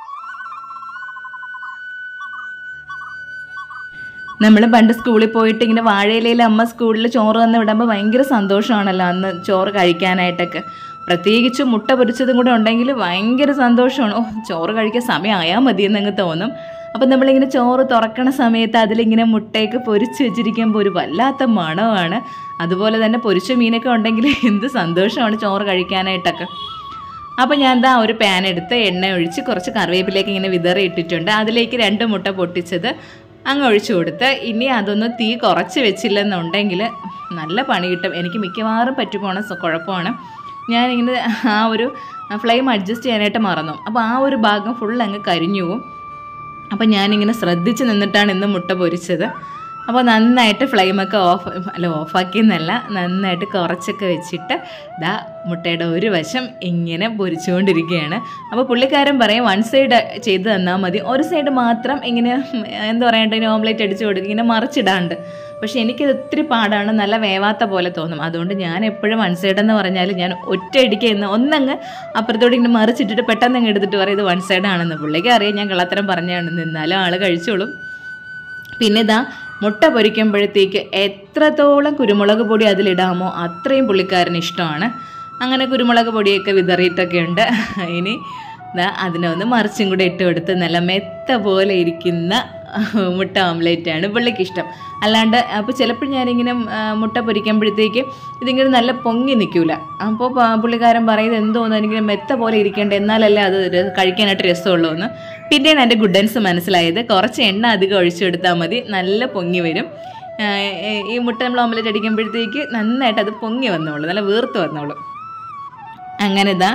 നമ്മൾ പണ്ട് സ്കൂളിൽ പോയിട്ട് ഇങ്ങനെ വാഴയിലയിൽ അമ്മ സ്കൂളിൽ ചോറ് വന്ന് വിടുമ്പോൾ ഭയങ്കര സന്തോഷമാണല്ലോ അന്ന് ചോറ് കഴിക്കാനായിട്ടൊക്കെ പ്രത്യേകിച്ച് മുട്ട പൊരിച്ചതും കൂടെ ഉണ്ടെങ്കിൽ ഭയങ്കര സന്തോഷമാണ് ഓ ചോറ് കഴിക്കാൻ സമയമായാൽ മതി എന്നങ്ങ് തോന്നും അപ്പം നമ്മളിങ്ങനെ ചോറ് തുറക്കണ സമയത്ത് അതിലിങ്ങനെ മുട്ടയൊക്കെ പൊരിച്ച് വെച്ചിരിക്കുമ്പോൾ ഒരു വല്ലാത്ത മണമാണ് അതുപോലെ തന്നെ പൊരിച്ച മീനൊക്കെ ഉണ്ടെങ്കിൽ എന്ത് സന്തോഷമാണ് ചോറ് കഴിക്കാനായിട്ടൊക്കെ അപ്പോൾ ഞാൻ ദാ ഒരു പാൻ എടുത്ത് എണ്ണ ഒഴിച്ച് കുറച്ച് കറിവേപ്പിലേക്ക് ഇങ്ങനെ വിതറി ഇട്ടിട്ടുണ്ട് അതിലേക്ക് രണ്ട് മുട്ട പൊട്ടിച്ചത് അങ്ങ് ഒഴിച്ചു കൊടുത്ത് ഇനി അതൊന്ന് തീ കുറച്ച് വെച്ചില്ലെന്നുണ്ടെങ്കിൽ നല്ല പണി കിട്ടും എനിക്ക് മിക്കവാറും പറ്റുപോണ സ- കുഴപ്പമാണ് ഞാനിങ്ങനെ ആ ഒരു ഫ്ലെയിം അഡ്ജസ്റ്റ് ചെയ്യാനായിട്ട് മറന്നു അപ്പോൾ ആ ഒരു ഭാഗം ഫുൾ അങ്ങ് കരിഞ്ഞു പോകും അപ്പോൾ ഞാനിങ്ങനെ ശ്രദ്ധിച്ച് നിന്നിട്ടാണ് ഇന്ന് മുട്ട പൊരിച്ചത് അപ്പോൾ നന്നായിട്ട് ഫ്ലെയിമൊക്കെ ഓഫ് അല്ല ഓഫാക്കിയെന്നല്ല നന്നായിട്ട് കുറച്ചൊക്കെ വെച്ചിട്ട് ദാ മുട്ടയുടെ ഒരു വശം ഇങ്ങനെ പൊരിച്ചുകൊണ്ടിരിക്കുകയാണ് അപ്പോൾ പുള്ളിക്കാരൻ പറയും വൺ സൈഡ് ചെയ്ത് തന്നാൽ മതി ഒരു സൈഡ് മാത്രം ഇങ്ങനെ എന്താ പറയണ്ട ഇങ്ങനെ ഓംലേറ്റ് അടിച്ച് കൊടുക്കുക ഇങ്ങനെ മറിച്ചിടാണ്ട് പക്ഷേ എനിക്കിത് ഒത്തിരി പാടാണ് നല്ല വേവാത്ത പോലെ തോന്നും അതുകൊണ്ട് ഞാൻ എപ്പോഴും വൺ സൈഡ് എന്ന് പറഞ്ഞാൽ ഞാൻ ഒറ്റ അടിക്ക് എന്ന് ഒന്നങ്ങ് അപ്പുറത്തോട്ട് ഇങ്ങനെ മറിച്ചിട്ടിട്ട് പെട്ടെന്ന് അങ്ങ് എടുത്തിട്ട് പറയും ഇത് വൺ സൈഡ് ആണെന്ന് പുള്ളിക്ക് അറിയാം ഞാൻ കള്ളത്തരം പറഞ്ഞാണെന്ന് എന്നാലും ആൾ കഴിച്ചോളും പിന്നെ ഇതാ മുട്ട പൊരിക്കുമ്പോഴത്തേക്ക് എത്രത്തോളം കുരുമുളക് പൊടി അതിലിടാമോ അത്രയും പുള്ളിക്കാരന് ഇഷ്ടമാണ് അങ്ങനെ കുരുമുളക് പൊടിയൊക്കെ വിതറിയിട്ടൊക്കെ ഉണ്ട് ഇനി ഇതാ അതിനെ ഒന്ന് മറിച്ചും കൂടെ ഇട്ട് കൊടുത്ത് നല്ല മെത്ത പോലെ ഇരിക്കുന്ന മുട്ട ഓംലേറ്റ് ആണ് പുള്ളിക്ക് ഇഷ്ടം അല്ലാണ്ട് അപ്പോൾ ചിലപ്പോൾ ഞാനിങ്ങനെ ആ, മുട്ട പൊരിക്കുമ്പോഴത്തേക്ക് ഇതിങ്ങനെ നല്ല പൊങ്ങി നിൽക്കൂല അപ്പോൾ പ- പുള്ളിക്കാരൻ പറയുന്നത് എന്തോന്ന് എനിക്കിങ്ങനെ മെത്ത പോലെ ഇരിക്കേണ്ട എന്നാലല്ലേ അത് ര- കഴിക്കാനായിട്ട് രസമുള്ളൂ എന്ന് പിന്നെയാണ് എൻ്റെ ഗുഡൻസ് മനസ്സിലായത് കുറച്ച് എണ്ണ അധികം ഒഴിച്ചെടുത്താൽ മതി നല്ല പൊങ്ങി വരും ആ, ഈ- ഈ മുട്ട നമ്മൾ ഓംലെറ്റ് അടിക്കുമ്പോഴത്തേക്ക് നന്നായിട്ട് അത് പൊങ്ങി വന്നോളൂ നല്ല വീർത്ത് വന്നോളൂ അങ്ങനെ ഇതാ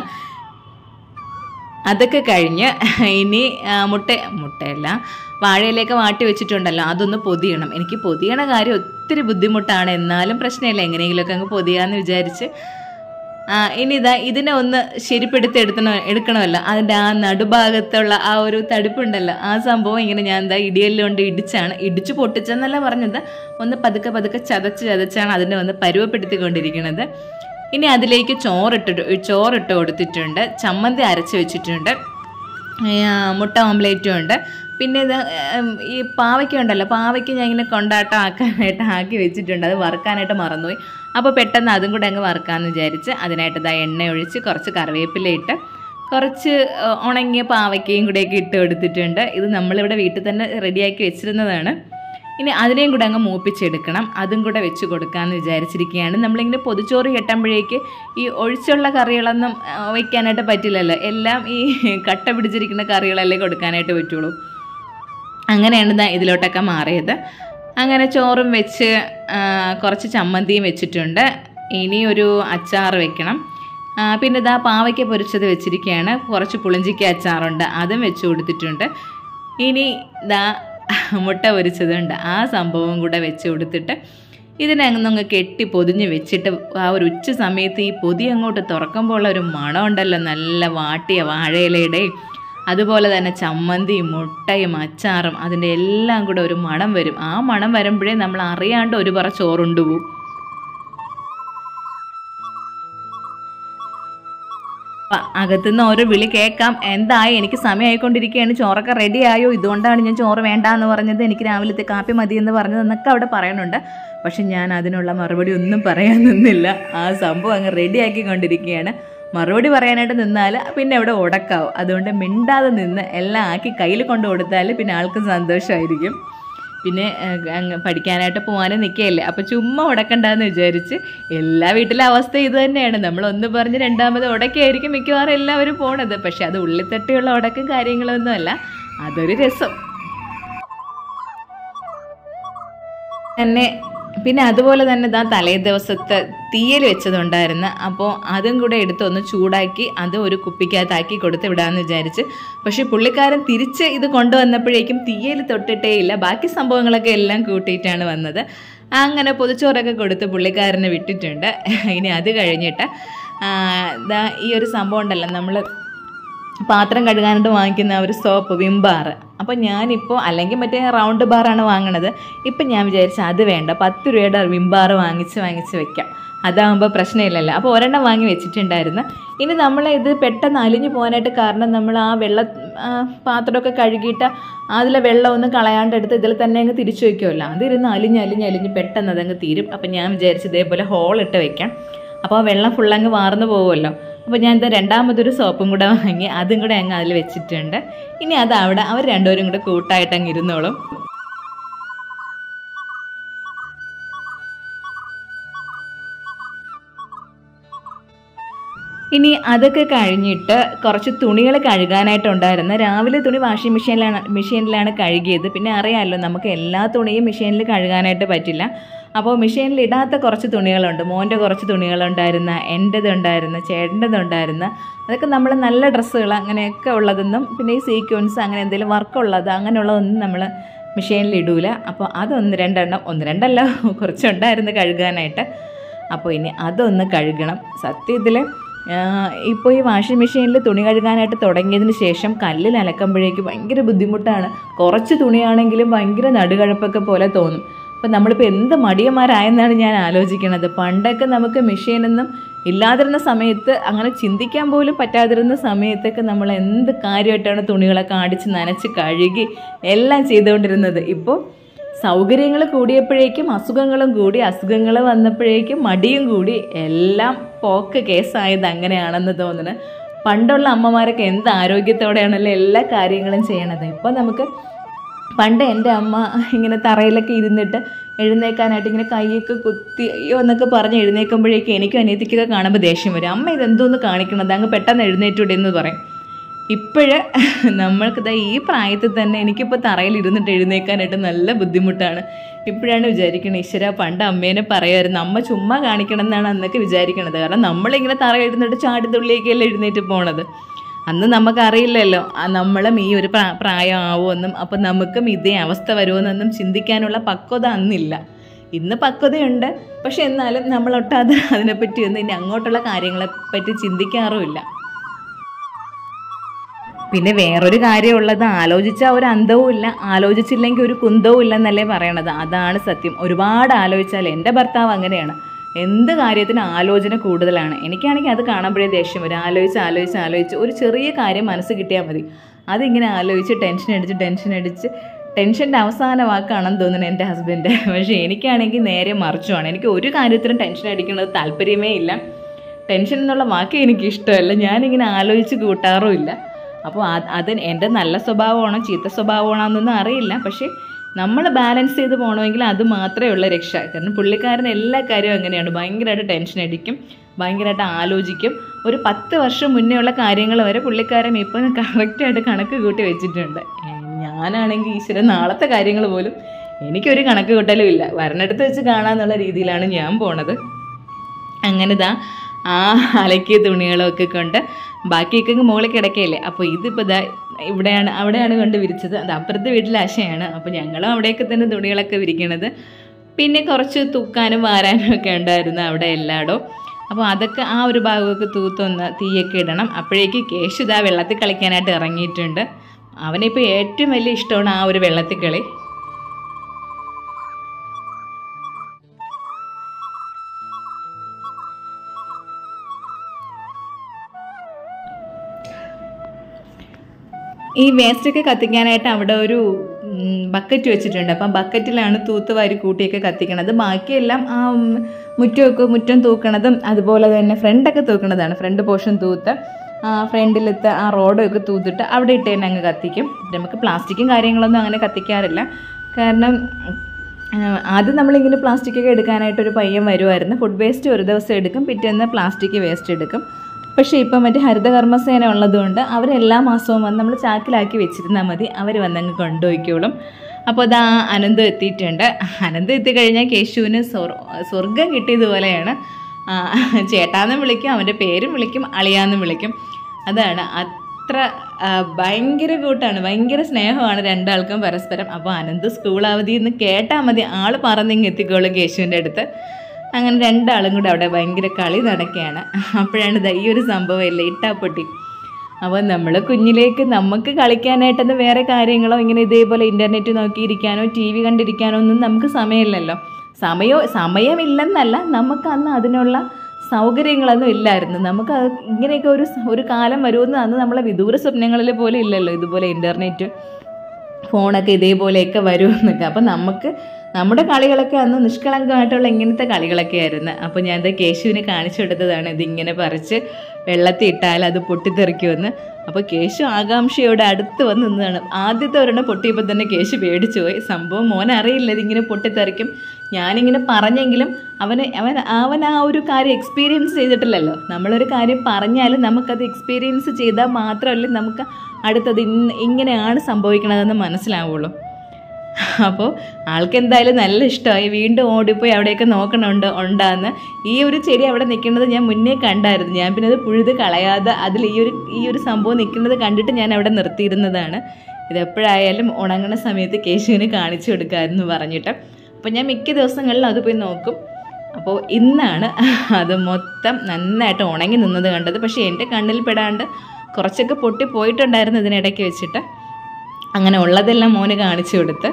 അതൊക്കെ കഴിഞ്ഞ് ഇനി ആ, മുട്ട മുട്ടയല്ല വാഴയിലേക്ക് വാട്ടി വെച്ചിട്ടുണ്ടല്ലോ അതൊന്ന് പൊതിയണം എനിക്ക് പൊതിയണ കാര്യം ഒത്തിരി ബുദ്ധിമുട്ടാണ് എന്നാലും പ്രശ്നമില്ല എങ്ങനെയെങ്കിലുമൊക്കെ അങ്ങ് പൊതിയാന്ന് വിചാരിച്ച് ആ, ഇനി ഇതാ ഇതിനെ ഒന്ന് ശരിപ്പെടുത്തി എടുത്തണ എടുക്കണമല്ലോ അതിൻ്റെ ആ നടുഭാഗത്തുള്ള ആ ഒരു തടുപ്പുണ്ടല്ലോ ആ സംഭവം ഇങ്ങനെ ഞാൻ എന്താ ഇടിയല്ലുകൊണ്ട് ഇടിച്ചാണ് ഇടിച്ചു പൊട്ടിച്ചെന്നല്ല പറഞ്ഞത് ഒന്ന് പതുക്കെ പതുക്കെ ചതച്ച് ചതച്ചാണ് അതിനെ ഒന്ന് പരുവപ്പെടുത്തിക്കൊണ്ടിരിക്കുന്നത് ഇനി അതിലേക്ക് ചോറിട്ടിട്ട് ചോറിട്ട് കൊടുത്തിട്ടുണ്ട് ചമ്മന്തി അരച്ച് വെച്ചിട്ടുണ്ട് ആ, മുട്ട ഓംലേറ്റും ഉണ്ട് പിന്നെ ഇത് ഉം, ഈ പാവയ്ക്ക ഉണ്ടല്ലോ പാവയ്ക്ക ഞാൻ ഇങ്ങനെ കൊണ്ടാട്ടം ആക്കാനായിട്ട് ആക്കി വെച്ചിട്ടുണ്ട് അത് വറുക്കാനായിട്ട് മറന്നുപോയി അപ്പോൾ പെട്ടെന്ന് അതും കൂടെ അങ്ങ് വറുക്കാമെന്ന് വിചാരിച്ച് അതിനായിട്ട് ഇതാ എണ്ണ ഒഴിച്ച് കുറച്ച് കറിവേപ്പില ഇട്ട് കുറച്ച് ആ, ഉണങ്ങിയ പാവയ്ക്കയും കൂടെയൊക്കെ ഇട്ട് കൊടുത്തിട്ടുണ്ട് ഇത് നമ്മളിവിടെ വീട്ടിൽ തന്നെ റെഡിയാക്കി വെച്ചിരുന്നതാണ് ഇനി അതിനെയും കൂടെ അങ്ങ് മൂപ്പിച്ചെടുക്കണം അതും കൂടെ വെച്ച് കൊടുക്കാമെന്ന് വിചാരിച്ചിരിക്കുകയാണ് നമ്മളിങ്ങനെ പൊതിച്ചോറ് കെട്ടുമ്പോഴേക്ക് ഈ ഒഴിച്ചുള്ള കറികളൊന്നും ആ, വയ്ക്കാനായിട്ട് പറ്റില്ലല്ലോ എല്ലാം ഈ കട്ട പിടിച്ചിരിക്കുന്ന കറികളല്ലേ കൊടുക്കാനായിട്ട് പറ്റുള്ളൂ അങ്ങനെയാണ് ദാ ഇതിലോട്ടൊക്കെ മാറിയത് അങ്ങനെ ചോറും വെച്ച് ആ, കുറച്ച് ചമ്മന്തിയും വെച്ചിട്ടുണ്ട് ഇനി ഒരു അച്ചാർ വെക്കണം ആ, പിന്നെ ഇതാ പാവയ്ക്ക പൊരിച്ചത് വെച്ചിരിക്കുകയാണ് കുറച്ച് പുളിഞ്ചിക്ക അച്ചാറുണ്ട് അതും വെച്ച് കൊടുത്തിട്ടുണ്ട് ഇനി ഇതാ മുട്ട പൊരിച്ചതുണ്ട് ആ സംഭവം കൂടെ വെച്ച് കൊടുത്തിട്ട് ഇതിനങ്ങ് കെട്ടി പൊതിഞ്ഞ് വെച്ചിട്ട് ആ ഒരു ഉച്ച സമയത്ത് ഈ പൊതി അങ്ങോട്ട് തുറക്കുമ്പോൾ ഉള്ള ഒരു മണം ഉണ്ടല്ലോ നല്ല വാട്ടിയ വാഴയിലയുടെയും അതുപോലെ തന്നെ ചമ്മന്തിയും മുട്ടയും അച്ചാറും അതിൻ്റെ എല്ലാം കൂടെ ഒരു മണം വരും ആ മണം വരുമ്പോഴേ നമ്മൾ അറിയാണ്ട് ഒരു പറ ചോറുണ്ട് പോവും അപ്പൊ അകത്തുനിന്ന് ഓരോ വിളി കേൾക്കാം എന്തായി എനിക്ക് സമയമായിക്കൊണ്ടിരിക്കുകയാണ് ചോറൊക്കെ റെഡി ആയോ ഇതുകൊണ്ടാണ് ഞാൻ ചോറ് വേണ്ട എന്ന് പറഞ്ഞത് എനിക്ക് രാവിലത്തെ കാപ്പി മതി എന്ന് പറഞ്ഞതെന്നൊക്കെ അവിടെ പറയുന്നുണ്ട് പക്ഷെ ഞാൻ അതിനുള്ള മറുപടി ഒന്നും പറയാൻ നിന്നില്ല ആ സംഭവം അങ്ങ് റെഡി ആക്കിക്കൊണ്ടിരിക്കുകയാണ് മറുപടി പറയാനായിട്ട് നിന്നാൽ പിന്നെ അവിടെ ഉടക്കാവും അതുകൊണ്ട് മിണ്ടാതെ നിന്ന് എല്ലാം ആക്കി കയ്യിൽ കൊണ്ട് കൊടുത്താൽ പിന്നെ ആൾക്ക് സന്തോഷമായിരിക്കും പിന്നെ ഏഹ്, അങ്ങ് പഠിക്കാനായിട്ട് പോകാനും നിൽക്കുകയല്ലേ അപ്പോൾ ചുമ്മാ ഉടക്കണ്ടെന്ന് വിചാരിച്ച് എല്ലാ വീട്ടിലെ അവസ്ഥ ഇത് തന്നെയാണ് നമ്മൾ ഒന്ന് പറഞ്ഞ് രണ്ടാമത് ഉടക്കായിരിക്കും മിക്കവാറും എല്ലാവരും പോണത് പക്ഷെ അത് ഉള്ളിത്തട്ടിയുള്ള ഉടക്കും കാര്യങ്ങളൊന്നുമല്ല അതൊരു രസം തന്നെ പിന്നെ അതുപോലെ തന്നെ ഇതാ തലേ ദിവസത്തെ തീയൽ വെച്ചതുണ്ടായിരുന്നു അപ്പോൾ അതും കൂടെ എടുത്തൊന്ന് ചൂടാക്കി അത് ഒരു കുപ്പിക്കകത്താക്കി കൊടുത്ത് വിടാമെന്ന് വിചാരിച്ച് പക്ഷേ പുള്ളിക്കാരൻ തിരിച്ച് ഇത് കൊണ്ടുവന്നപ്പോഴേക്കും തീയൽ തൊട്ടിട്ടേ ഇല്ല ബാക്കി സംഭവങ്ങളൊക്കെ എല്ലാം കൂട്ടിയിട്ടാണ് വന്നത് അങ്ങനെ പൊതിച്ചോറൊക്കെ കൊടുത്ത് പുള്ളിക്കാരനെ വിട്ടിട്ടുണ്ട് ഇനി അത് കഴിഞ്ഞിട്ട് ആ, ദാ ഈ ഒരു സംഭവം ഉണ്ടല്ലോ നമ്മൾ പാത്രം കഴുകാനായിട്ട് വാങ്ങിക്കുന്ന ആ ഒരു സോപ്പ് വിം ബാർ അപ്പോൾ ഞാനിപ്പോൾ അല്ലെങ്കിൽ മറ്റേ റൗണ്ട് ബാറാണ് വാങ്ങണത് ഇപ്പം ഞാൻ വിചാരിച്ചു അത് വേണ്ട പത്ത് രൂപയുടെ വിം ബാർ വാങ്ങിച്ച് വാങ്ങിച്ച് വെക്കാം അതാകുമ്പോൾ പ്രശ്നമില്ലല്ലോ അപ്പോൾ ഒരെണ്ണം വാങ്ങി വെച്ചിട്ടുണ്ടായിരുന്നു ഇനി നമ്മൾ ഇത് പെട്ടെന്ന് അലിഞ്ഞു പോകാനായിട്ട് കാരണം നമ്മൾ ആ വെള്ള ആ, പാത്രമൊക്കെ കഴുകിയിട്ട് അതിലെ വെള്ളം ഒന്ന് കളയാണ്ട് എടുത്ത് ഇതിൽ തന്നെ അങ്ങ് തിരിച്ചു വയ്ക്കുമല്ലോ അതിരുന്ന് അലിഞ്ഞ് അലിഞ്ഞ് അലിഞ്ഞ് പെട്ടെന്ന് അതങ്ങ് തീരും അപ്പോൾ ഞാൻ വിചാരിച്ചു ഇതേപോലെ ഹോൾ ഇട്ട് വെക്കാം അപ്പോൾ ആ വെള്ളം ഫുള്ളങ്ങ് വാർന്നു പോകുമല്ലോ അപ്പോൾ ഞാൻ എന്താ രണ്ടാമതൊരു സോപ്പും കൂടെ വാങ്ങി അതും കൂടെ അങ്ങ് അതിൽ വെച്ചിട്ടുണ്ട് ഇനി അത് അവിടെ അവർ രണ്ടുപേരും കൂടെ കൂട്ടായിട്ട് അങ്ങ് ഇരുന്നോളും ഇനി അതൊക്കെ കഴിഞ്ഞിട്ട് കുറച്ച് തുണികൾ കഴുകാനായിട്ടുണ്ടായിരുന്നു രാവിലെ തുണി വാഷിംഗ് മെഷീനിലാണ് മെഷീനിലാണ് കഴുകിയത് പിന്നെ അറിയാമല്ലോ നമുക്ക് എല്ലാ തുണിയും മെഷീനിൽ കഴുകാനായിട്ട് പറ്റില്ല അപ്പോൾ മെഷീനിൽ ഇടാത്ത കുറച്ച് തുണികളുണ്ട് മോൻ്റെ കുറച്ച് തുണികളുണ്ടായിരുന്ന എൻ്റെത് ഉണ്ടായിരുന്ന ചേട്ടൻ്റെത് ഉണ്ടായിരുന്ന അതൊക്കെ നമ്മൾ നല്ല ഡ്രസ്സുകൾ അങ്ങനെയൊക്കെ ഉള്ളതൊന്നും പിന്നെ ഈ സീക്വൻസ് അങ്ങനെ എന്തെങ്കിലും വർക്കുള്ളത് അങ്ങനെയുള്ളതൊന്നും നമ്മൾ മെഷീനിൽ ഇടൂല അപ്പോൾ അതൊന്ന് രണ്ടെണ്ണം ഒന്ന് രണ്ടല്ല കുറച്ചുണ്ടായിരുന്നു കഴുകാനായിട്ട് അപ്പോൾ ഇനി അതൊന്ന് കഴുകണം സത്യത്തിൽ ഇപ്പോൾ ഈ വാഷിംഗ് മെഷീനിൽ തുണി കഴുകാനായിട്ട് തുടങ്ങിയതിന് ശേഷം കല്ലിൽ അലക്കുമ്പോഴേക്ക് ഭയങ്കര ബുദ്ധിമുട്ടാണ് കുറച്ച് തുണിയാണെങ്കിലും ഭയങ്കര നടുകഴപ്പൊക്കെ പോലെ തോന്നും അപ്പം നമ്മളിപ്പോൾ എന്ത് മടിയന്മാരായെന്നാണ് ഞാൻ ആലോചിക്കണത് പണ്ടൊക്കെ നമുക്ക് മെഷീനൊന്നും ഇല്ലാതിരുന്ന സമയത്ത് അങ്ങനെ ചിന്തിക്കാൻ പോലും പറ്റാതിരുന്ന സമയത്തൊക്കെ നമ്മൾ എന്ത് കാര്യമായിട്ടാണ് തുണികളൊക്കെ അടിച്ച് നനച്ച് കഴുകി എല്ലാം ചെയ്തുകൊണ്ടിരുന്നത് ഇപ്പോൾ സൗകര്യങ്ങൾ കൂടിയപ്പോഴേക്കും അസുഖങ്ങളും കൂടി അസുഖങ്ങൾ വന്നപ്പോഴേക്കും മടിയും കൂടി എല്ലാം പോക്ക് കേസായത് അങ്ങനെയാണെന്ന് തോന്നുന്നു പണ്ടുള്ള അമ്മമാരൊക്കെ എന്ത് ആരോഗ്യത്തോടെയാണല്ലോ എല്ലാ കാര്യങ്ങളും ചെയ്യണത് ഇപ്പോൾ നമുക്ക് പണ്ട് എൻ്റെ അമ്മ ഇങ്ങനെ തറയിലൊക്കെ ഇരുന്നിട്ട് എഴുന്നേക്കാനായിട്ട് ഇങ്ങനെ കൈയൊക്കെ കുത്തി അയ്യോ എന്നൊക്കെ പറഞ്ഞ് എഴുന്നേൽക്കുമ്പോഴേക്കും എനിക്കും അനിയത്തിക്കൊക്കെ കാണുമ്പോൾ ദേഷ്യം വരും അമ്മ ഇതെന്തോന്ന് കാണിക്കണത് അങ്ങ് പെട്ടെന്ന് എഴുന്നേറ്റൂടെ എന്ന് പറയും ഇപ്പോഴ് നമ്മൾക്കിതാ ഈ പ്രായത്തിൽ തന്നെ എനിക്കിപ്പോൾ തറയിൽ ഇരുന്നിട്ട് എഴുന്നേക്കാനായിട്ട് നല്ല ബുദ്ധിമുട്ടാണ് ഇപ്പോഴാണ് വിചാരിക്കുന്നത് ഈശ്വര പണ്ട് അമ്മേനെ പറയുമായിരുന്നു അമ്മ ചുമ്മാ കാണിക്കണം എന്നാണ് അന്നൊക്കെ വിചാരിക്കണത് കാരണം നമ്മളിങ്ങനെ തറയിൽ ഇരുന്നിട്ട് ചാടിത്തുള്ളിയൊക്കെയല്ലേ എഴുന്നേറ്റ് പോണത് അന്ന് നമുക്കറിയില്ലല്ലോ ആ നമ്മളും ഈ ഒരു പ്രാ പ്രായമാവുമെന്നും അപ്പം നമുക്കും ഇതേ അവസ്ഥ വരുമെന്നൊന്നും ചിന്തിക്കാനുള്ള പക്വത അന്നില്ല ഇന്ന് പക്വതയുണ്ട് പക്ഷെ എന്നാലും നമ്മളൊട്ടാതെ അതിനെപ്പറ്റി ഒന്നും ഇനി അങ്ങോട്ടുള്ള കാര്യങ്ങളെ പറ്റി ചിന്തിക്കാറുമില്ല പിന്നെ വേറൊരു കാര്യമുള്ളത് ആലോചിച്ചാൽ ഒരു അന്തവും ഇല്ല ആലോചിച്ചില്ലെങ്കിൽ ഒരു കുന്തവും ഇല്ലെന്നല്ലേ പറയണത് അതാണ് സത്യം ഒരുപാട് ആലോചിച്ചാൽ എൻ്റെ ഭർത്താവ് അങ്ങനെയാണ് എന്ത് കാര്യത്തിനും ആലോചന കൂടുതലാണ് എനിക്കാണെങ്കിൽ അത് കാണുമ്പോഴേ ദേഷ്യം വരും ആലോചിച്ച് ആലോചിച്ച് ആലോചിച്ച് ഒരു ചെറിയ കാര്യം മനസ്സ് കിട്ടിയാൽ മതി അതിങ്ങനെ ആലോചിച്ച് ടെൻഷൻ അടിച്ച് ടെൻഷൻ അടിച്ച് ടെൻഷൻ്റെ അവസാന വാക്കാണെന്ന് തോന്നുന്നു എൻ്റെ ഹസ്ബൻഡ് പക്ഷേ എനിക്കാണെങ്കിൽ നേരെ മറിച്ചുമാണ് എനിക്ക് ഒരു കാര്യത്തിനും ടെൻഷൻ അടിക്കുന്നത് താല്പര്യമേ ഇല്ല ടെൻഷൻ എന്നുള്ള വാക്ക് എനിക്ക് ഇഷ്ടമല്ല ഞാനിങ്ങനെ ആലോചിച്ച് കൂട്ടാറുമില്ല അപ്പോൾ അത് എൻ്റെ നല്ല സ്വഭാവമാണോ ചീത്ത സ്വഭാവമാണോ എന്നൊന്നും അറിയില്ല പക്ഷേ നമ്മൾ ബാലൻസ് ചെയ്ത് പോകണമെങ്കിൽ അത് മാത്രമേ ഉള്ള രക്ഷ കാരണം പുള്ളിക്കാരൻ എല്ലാ കാര്യവും അങ്ങനെയാണ് ഭയങ്കരമായിട്ട് ടെൻഷൻ അടിക്കും ഭയങ്കരമായിട്ട് ആലോചിക്കും ഒരു പത്ത് വർഷം മുന്നേ ഉള്ള കാര്യങ്ങൾ വരെ പുള്ളിക്കാരൻ ഇപ്പം കറക്റ്റായിട്ട് കണക്ക് കൂട്ടി വെച്ചിട്ടുണ്ട് ഏ, ഞാനാണെങ്കിൽ ഈശ്വരൻ നാളത്തെ കാര്യങ്ങൾ പോലും എനിക്കൊരു കണക്ക് കൂട്ടലും ഇല്ല വരണടുത്ത് വെച്ച് കാണാന്നുള്ള രീതിയിലാണ് ഞാൻ പോണത് അങ്ങനെ ഇതാ ആ അലക്കിയ തുണികളൊക്കെ കൊണ്ട് ബാക്കിയൊക്കെ അങ്ങ് മുകളിൽ കിടക്കയില്ലേ അപ്പോൾ ഇതിപ്പോൾ ഇതാ ഇവിടെയാണ് അവിടെയാണ് കൊണ്ട് വിരിച്ചത് അത് അപ്പുറത്തെ വീട്ടിലെ ആശയാണ് അപ്പോൾ ഞങ്ങളും അവിടെയൊക്കെ തന്നെ തുണികളൊക്കെ വിരിക്കണത് പിന്നെ കുറച്ച് തൂക്കാനും വാരാനും ഒക്കെ ഉണ്ടായിരുന്നു അവിടെ എല്ലായിടവും അപ്പോൾ അതൊക്കെ ആ ഒരു ഭാഗമൊക്കെ തൂത്തൊന്ന് തീയൊക്കെ ഇടണം അപ്പോഴേക്ക് കേശു ഇതാ വെള്ളത്തിൽ കളിക്കാനായിട്ട് ഇറങ്ങിയിട്ടുണ്ട് അവനിപ്പോൾ ഏറ്റവും വലിയ ഇഷ്ടമാണ് ആ ഒരു വെള്ളത്തിൽ കളി ഈ വേസ്റ്റൊക്കെ കത്തിക്കാനായിട്ട് അവിടെ ഒരു ബക്കറ്റ് വെച്ചിട്ടുണ്ട് അപ്പം ബക്കറ്റിലാണ് തൂത്ത് വാരി കൂട്ടിയൊക്കെ കത്തിക്കണത് ബാക്കിയെല്ലാം ആ ഉം, മുറ്റമൊക്കെ മുറ്റം തൂക്കണതും അതുപോലെ തന്നെ ഫ്രണ്ടൊക്കെ തൂക്കണതാണ് ഫ്രണ്ട് പോർഷൻ തൂത്ത് ആ ഫ്രണ്ടിലത്തെ ആ റോഡൊക്കെ തൂത്തിട്ട് അവിടെ ഇട്ട് തന്നെ അങ്ങ് കത്തിക്കും നമുക്ക് പ്ലാസ്റ്റിക്കും കാര്യങ്ങളൊന്നും അങ്ങനെ കത്തിക്കാറില്ല കാരണം ആ, ആദ്യം നമ്മളിങ്ങനെ പ്ലാസ്റ്റിക്കൊക്കെ എടുക്കാനായിട്ട് ഒരു പയ്യൻ വരുമായിരുന്നു ഫുഡ് വേസ്റ്റ് ഒരു ദിവസം എടുക്കും പിറ്റേന്ന് പ്ലാസ്റ്റിക് വേസ്റ്റ് എടുക്കും പക്ഷേ ഇപ്പം മറ്റേ ഹരിതകർമ്മസേന ഉള്ളതുകൊണ്ട് അവരെല്ലാ മാസവും വന്ന് നമ്മൾ ചാക്കിലാക്കി വെച്ചിരുന്നാൽ മതി അവർ വന്നങ്ങ് കൊണ്ടുപോയിക്കോളും അപ്പോൾ അതാ അനന്തം എത്തിയിട്ടുണ്ട് അനന്തം എത്തിക്കഴിഞ്ഞാൽ കേശുവിന് സ്വർ സ്വർഗം കിട്ടിയതുപോലെയാണ് ആ, ചേട്ടാന്നും വിളിക്കും അവൻ്റെ പേരും വിളിക്കും അളിയാന്നും വിളിക്കും അതാണ് അത്ര ആ, ഭയങ്കര കൂട്ടാണ് ഭയങ്കര സ്നേഹമാണ് രണ്ടാൾക്കും പരസ്പരം അപ്പോൾ അനന്ത് സ്കൂൾ അവധി എന്ന് കേട്ടാൽ മതി ആൾ പറന്നിങ്ങ് എത്തിക്കോളും കേശുവിൻ്റെ അടുത്ത് അങ്ങനെ രണ്ടാളും കൂടെ അവിടെ ഭയങ്കര കളി നടക്കുകയാണ് അപ്പോഴാണ് ദാ ഈ ഒരു സംഭവം ഇല്ല ഇട്ടാപ്പൊട്ടി അപ്പോൾ നമ്മൾ കുഞ്ഞിലേക്ക് നമുക്ക് കളിക്കാനായിട്ടൊന്ന് വേറെ കാര്യങ്ങളോ ഇങ്ങനെ ഇതേപോലെ ഇൻ്റർനെറ്റ് നോക്കിയിരിക്കാനോ ടി വി കണ്ടിരിക്കാനോ ഒന്നും നമുക്ക് സമയമില്ലല്ലോ സമയോ സമയമില്ലെന്നല്ല നമുക്ക് അന്ന് അതിനുള്ള സൗകര്യങ്ങളൊന്നും ഇല്ലായിരുന്നു നമുക്ക് അത് ഇങ്ങനെയൊക്കെ ഒരു സ- ഒരു കാലം വരുമെന്ന് അന്ന് നമ്മളെ വിദൂര സ്വപ്നങ്ങളിൽ പോലും ഇല്ലല്ലോ ഇതുപോലെ ഇൻ്റർനെറ്റ് ഫോണൊക്കെ ഇതേപോലെയൊക്കെ വരുമെന്നൊക്കെ അപ്പം നമുക്ക് നമ്മുടെ കളികളൊക്കെ അന്ന് നിഷ്കളങ്കമായിട്ടുള്ള ഇങ്ങനത്തെ കളികളൊക്കെ ആയിരുന്നു അപ്പോൾ ഞാൻ ഇത് കേശുവിന് കാണിച്ചു കൊടുത്തതാണ് ഇതിങ്ങനെ പറിച്ച് വെള്ളത്തിൽ ഇട്ടാൽ അത് പൊട്ടിത്തെറിക്കുമെന്ന് അപ്പോൾ കേശു ആകാംക്ഷയോടെ അടുത്ത് വന്ന് നിന്നതാണ് ആദ്യത്തെ ഒരെണ്ണം പൊട്ടിയപ്പോൾ തന്നെ കേശു പേടിച്ചു പോയി സംഭവം മോൻ അറിയില്ല ഇതിങ്ങനെ പൊട്ടിത്തെറിക്കും ഞാനിങ്ങനെ പറഞ്ഞെങ്കിലും അവന് അവൻ അവൻ ആ ഒരു കാര്യം എക്സ്പീരിയൻസ് ചെയ്തിട്ടില്ലല്ലോ നമ്മളൊരു കാര്യം പറഞ്ഞാലും നമുക്കത് എക്സ്പീരിയൻസ് ചെയ്താൽ മാത്രമല്ലേ നമുക്ക് അടുത്തത് ഇന്ന ഇങ്ങനെയാണ് സംഭവിക്കണതെന്ന് മനസ്സിലാവുള്ളൂ അപ്പോൾ ആൾക്ക് എന്തായാലും നല്ല ഇഷ്ടമായി വീണ്ടും ഓടിപ്പോയി അവിടെയൊക്കെ നോക്കണുണ്ട് ഉണ്ടാന്ന് ഈ ഒരു ചെടി അവിടെ നിൽക്കുന്നത് ഞാൻ മുന്നേ കണ്ടായിരുന്നു ഞാൻ പിന്നെ അത് പുഴുത് കളയാതെ അതിൽ ഈ ഒരു ഈ ഒരു സംഭവം നിൽക്കുന്നത് കണ്ടിട്ട് ഞാൻ അവിടെ നിർത്തിയിരുന്നതാണ് ഇതെപ്പോഴായാലും ഉണങ്ങണ സമയത്ത് കേശുവിന് കാണിച്ചു കൊടുക്കാമെന്ന് പറഞ്ഞിട്ട് അപ്പോൾ ഞാൻ മിക്ക ദിവസങ്ങളിലും അത് പോയി നോക്കും അപ്പോൾ ഇന്നാണ് അത് മൊത്തം നന്നായിട്ട് ഉണങ്ങി നിന്നത് കണ്ടത് പക്ഷേ എൻ്റെ കണ്ണിൽ പെടാണ്ട് കുറച്ചൊക്കെ പൊട്ടി പോയിട്ടുണ്ടായിരുന്നു ഇതിനിടയ്ക്ക് വെച്ചിട്ട് അങ്ങനെ ഉള്ളതെല്ലാം മോന് കാണിച്ചു കൊടുത്ത്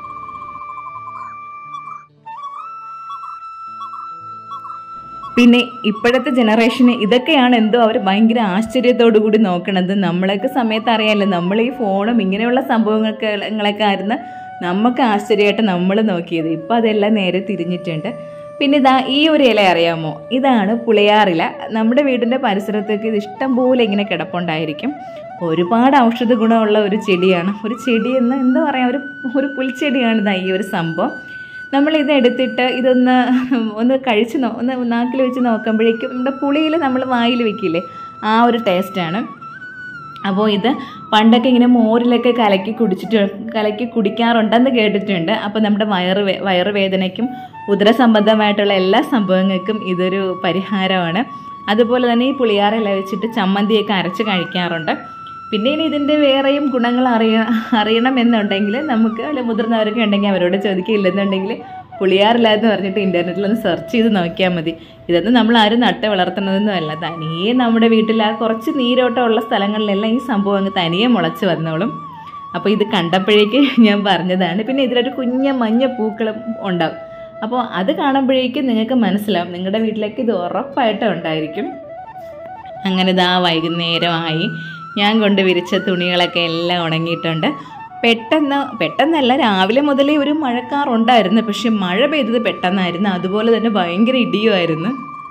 പിന്നെ ഇപ്പോഴത്തെ ജനറേഷന് ഇതൊക്കെയാണ് എന്തോ അവർ ഭയങ്കര ആശ്ചര്യത്തോടു കൂടി നോക്കണത് നമ്മളൊക്കെ സമയത്ത് അറിയാമല്ലോ നമ്മൾ ഈ ഫോണും ഇങ്ങനെയുള്ള സംഭവങ്ങൾക്ക് ങ്ങളൊക്കെ ആയിരുന്നു നമുക്ക് ആശ്ചര്യമായിട്ട് നമ്മൾ നോക്കിയത് ഇപ്പോൾ അതെല്ലാം നേരെ തിരിഞ്ഞിട്ടുണ്ട് പിന്നെ ഇതാ ഈ ഒരു ഇല അറിയാമോ ഇതാണ് പുളിയാറില നമ്മുടെ വീടിൻ്റെ പരിസരത്തൊക്കെ ഇത് ഇഷ്ടം പോലെ ഇങ്ങനെ കിടപ്പുണ്ടായിരിക്കും ഒരുപാട് ഔഷധ ഗുണമുള്ള ഒരു ചെടിയാണ് ഒരു ചെടി എന്ന് എന്താ പറയുക ഒരു ഒരു പുൽച്ചെടിയാണ് ഇതാ ഈ ഒരു സംഭവം നമ്മൾ ഇത് എടുത്തിട്ട് ഇതൊന്ന് ഒന്ന് കഴിച്ച് നോ ഒന്ന് നാക്കിൽ വെച്ച് നോക്കുമ്പോഴേക്കും നമ്മുടെ പുളിയിൽ നമ്മൾ വായിൽ വെക്കില്ലേ ആ ഒരു ടേസ്റ്റാണ് അപ്പോൾ ഇത് പണ്ടൊക്കെ ഇങ്ങനെ മോരിലൊക്കെ കലക്കി കുടിച്ചിട്ട് കലക്കി കുടിക്കാറുണ്ടെന്ന് കേട്ടിട്ടുണ്ട് അപ്പോൾ നമ്മുടെ വയറ് വേ- വയറുവേദനയ്ക്കും ഉദരസംബന്ധമായിട്ടുള്ള എല്ലാ സംഭവങ്ങൾക്കും ഇതൊരു പരിഹാരമാണ് അതുപോലെ തന്നെ ഈ പുളിയാറില വെച്ചിട്ട് ചമ്മന്തിയൊക്കെ അരച്ച് കഴിക്കാറുണ്ട് പിന്നെ ഇനി ഇതിൻ്റെ വേറെയും ഗുണങ്ങൾ അറിയ അറിയണമെന്നുണ്ടെങ്കിൽ നമുക്ക് അല്ലെ മുതിർന്നവരൊക്കെ ഉണ്ടെങ്കിൽ അവരോട് ചോദിക്കില്ലെന്നുണ്ടെങ്കിൽ പുളിയാറില്ല എന്ന് പറഞ്ഞിട്ട് ഇൻ്റർനെറ്റിലൊന്ന് സെർച്ച് ചെയ്ത് നോക്കിയാൽ മതി ഇതൊന്നും നമ്മൾ ആരും നട്ട് വളർത്തുന്നതൊന്നും അല്ല തനിയെ നമ്മുടെ വീട്ടിൽ ആ കുറച്ച് നീരോട്ടമുള്ള സ്ഥലങ്ങളിലെല്ലാം ഈ സംഭവം അങ്ങ് തനിയെ മുളച്ച് വന്നോളും അപ്പോൾ ഇത് കണ്ടപ്പോഴേക്ക് ഞാൻ പറഞ്ഞതാണ് പിന്നെ ഇതിലൊരു കുഞ്ഞ മഞ്ഞ പൂക്കളും ഉണ്ടാവും അപ്പോൾ അത് കാണുമ്പോഴേക്കും നിങ്ങൾക്ക് മനസ്സിലാവും നിങ്ങളുടെ വീട്ടിലേക്ക് ഇത് ഉറപ്പായിട്ടും ഉണ്ടായിരിക്കും അങ്ങനെ ഇതാ വൈകുന്നേരമായി ഞാൻ കൊണ്ട് വിരിച്ച തുണികളൊക്കെ എല്ലാം ഉണങ്ങിയിട്ടുണ്ട് പെട്ടെന്ന് പെട്ടെന്നല്ല രാവിലെ മുതലേ ഒരു മഴക്കാറുണ്ടായിരുന്നു പക്ഷെ മഴ പെയ്തത് പെട്ടെന്നായിരുന്നു അതുപോലെ തന്നെ ഭയങ്കര ഇടിയുമായിരുന്നു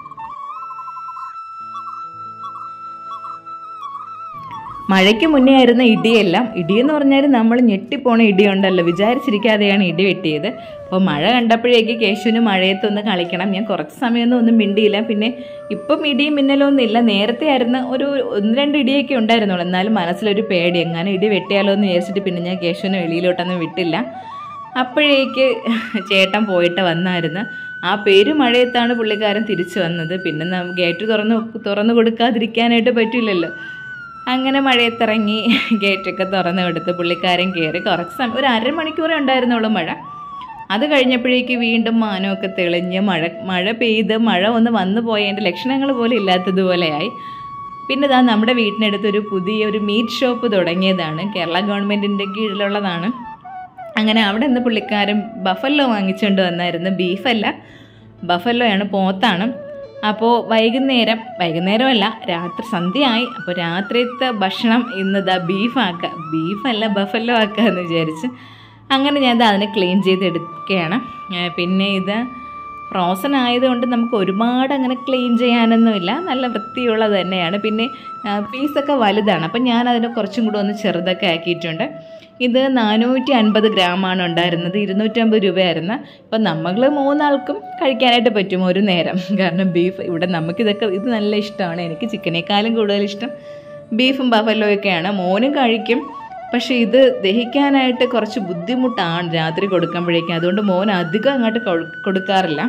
മഴയ്ക്ക് മുന്നേ ആയിരുന്ന ഇടിയെല്ലാം ഇടിയെന്ന് പറഞ്ഞാൽ നമ്മൾ ഞെട്ടിപ്പോണ ഇടിയുണ്ടല്ലോ വിചാരിച്ചിരിക്കാതെയാണ് ഇടി വെട്ടിയത് അപ്പോൾ മഴ കണ്ടപ്പോഴേക്ക് കേശുവിന് മഴയത്തൊന്ന് കളിക്കണം ഞാൻ കുറച്ച് സമയമൊന്നും ഒന്നും മിണ്ടിയില്ല പിന്നെ ഇപ്പം ഇടിയും മിന്നലും ഒന്നും ഇല്ല നേരത്തെ ആയിരുന്ന ഒരു ഒന്ന് രണ്ട് ഇടിയൊക്കെ ഉണ്ടായിരുന്നുള്ളൂ എന്നാലും മനസ്സിലൊരു പേടി എങ്ങനെ ഇടി വെട്ടിയാലോ എന്ന് വിചാരിച്ചിട്ട് പിന്നെ ഞാൻ കേശുവിനെ വെളിയിലോട്ടൊന്നും വിട്ടില്ല അപ്പോഴേക്ക് ചേട്ടൻ പോയിട്ട് വന്നായിരുന്നു ആ പേര് മഴയത്താണ് പുള്ളിക്കാരൻ തിരിച്ചു വന്നത് പിന്നെ നം ഗേറ്റ് തുറന്ന് തുറന്നു കൊടുക്കാതിരിക്കാനായിട്ട് പറ്റില്ലല്ലോ അങ്ങനെ മഴയത്തിറങ്ങി ഗേറ്റൊക്കെ തുറന്നു കൊടുത്ത് പുള്ളിക്കാരൻ കയറി കുറച്ച് സമയം ഒരു അരമണിക്കൂറേ ഉണ്ടായിരുന്നുള്ളൂ മഴ അത് കഴിഞ്ഞപ്പോഴേക്ക് വീണ്ടും മാനമൊക്കെ തെളിഞ്ഞ് മഴ മഴ പെയ്ത് മഴ ഒന്ന് വന്നു പോയതിൻ്റെ ലക്ഷണങ്ങൾ പോലും ഇല്ലാത്തതുപോലെയായി പിന്നെ ഇതാ നമ്മുടെ വീട്ടിനടുത്ത് ഒരു പുതിയ ഒരു മീറ്റ് ഷോപ്പ് തുടങ്ങിയതാണ് കേരള ഗവൺമെൻറ്റിൻ്റെ കീഴിലുള്ളതാണ് അങ്ങനെ അവിടെ നിന്ന് പുള്ളിക്കാരൻ ബഫല്ലോ വാങ്ങിച്ചുകൊണ്ട് വന്നായിരുന്നു ബീഫല്ല ബഫല്ലോയാണ് പോത്താണ് അപ്പോൾ വൈകുന്നേരം വൈകുന്നേരമല്ല രാത്രി സന്ധ്യയായി അപ്പോൾ രാത്രിയത്തെ ഭക്ഷണം ഇന്ന് ഇതാ ബീഫാക്കുക ബീഫല്ല ബഫല്ലോ ആക്കുക എന്ന് വിചാരിച്ച് അങ്ങനെ ഞാൻ ദാ അതിനെ ക്ലീൻ ചെയ്തെടുക്കുകയാണ് ഏ, പിന്നെ ഇത് ഫ്രോസൺ ആയതുകൊണ്ട് നമുക്ക് ഒരുപാട് അങ്ങനെ ക്ലീൻ ചെയ്യാനൊന്നുമില്ല നല്ല വൃത്തിയുള്ളത് തന്നെയാണ് പിന്നെ ആ, പീസൊക്കെ വലുതാണ് അപ്പം ഞാൻ അതിനെ കുറച്ചും കൂടെ ഒന്ന് ചെറുതൊക്കെ ആക്കിയിട്ടുണ്ട് ഇത് നാനൂറ്റി അൻപത് ഗ്രാമാണ് ഉണ്ടായിരുന്നത് ഇരുന്നൂറ്റമ്പത് രൂപയായിരുന്നു ഇപ്പം നമ്മൾ മൂന്നാൾക്കും കഴിക്കാനായിട്ട് പറ്റും ഒരു നേരം കാരണം ബീഫ് ഇവിടെ നമുക്കിതൊക്കെ ഇത് നല്ല ഇഷ്ടമാണ് എനിക്ക് ചിക്കനേക്കാളും കൂടുതൽ ഇഷ്ടം ബീഫും ബഫലോയൊക്കെയാണ് മോനും കഴിക്കും പക്ഷേ ഇത് ദഹിക്കാനായിട്ട് കുറച്ച് ബുദ്ധിമുട്ടാണ് രാത്രി കൊടുക്കുമ്പോഴേക്കും അതുകൊണ്ട് മോൻ അധികം അങ്ങോട്ട് കൊ- കൊടുക്കാറില്ല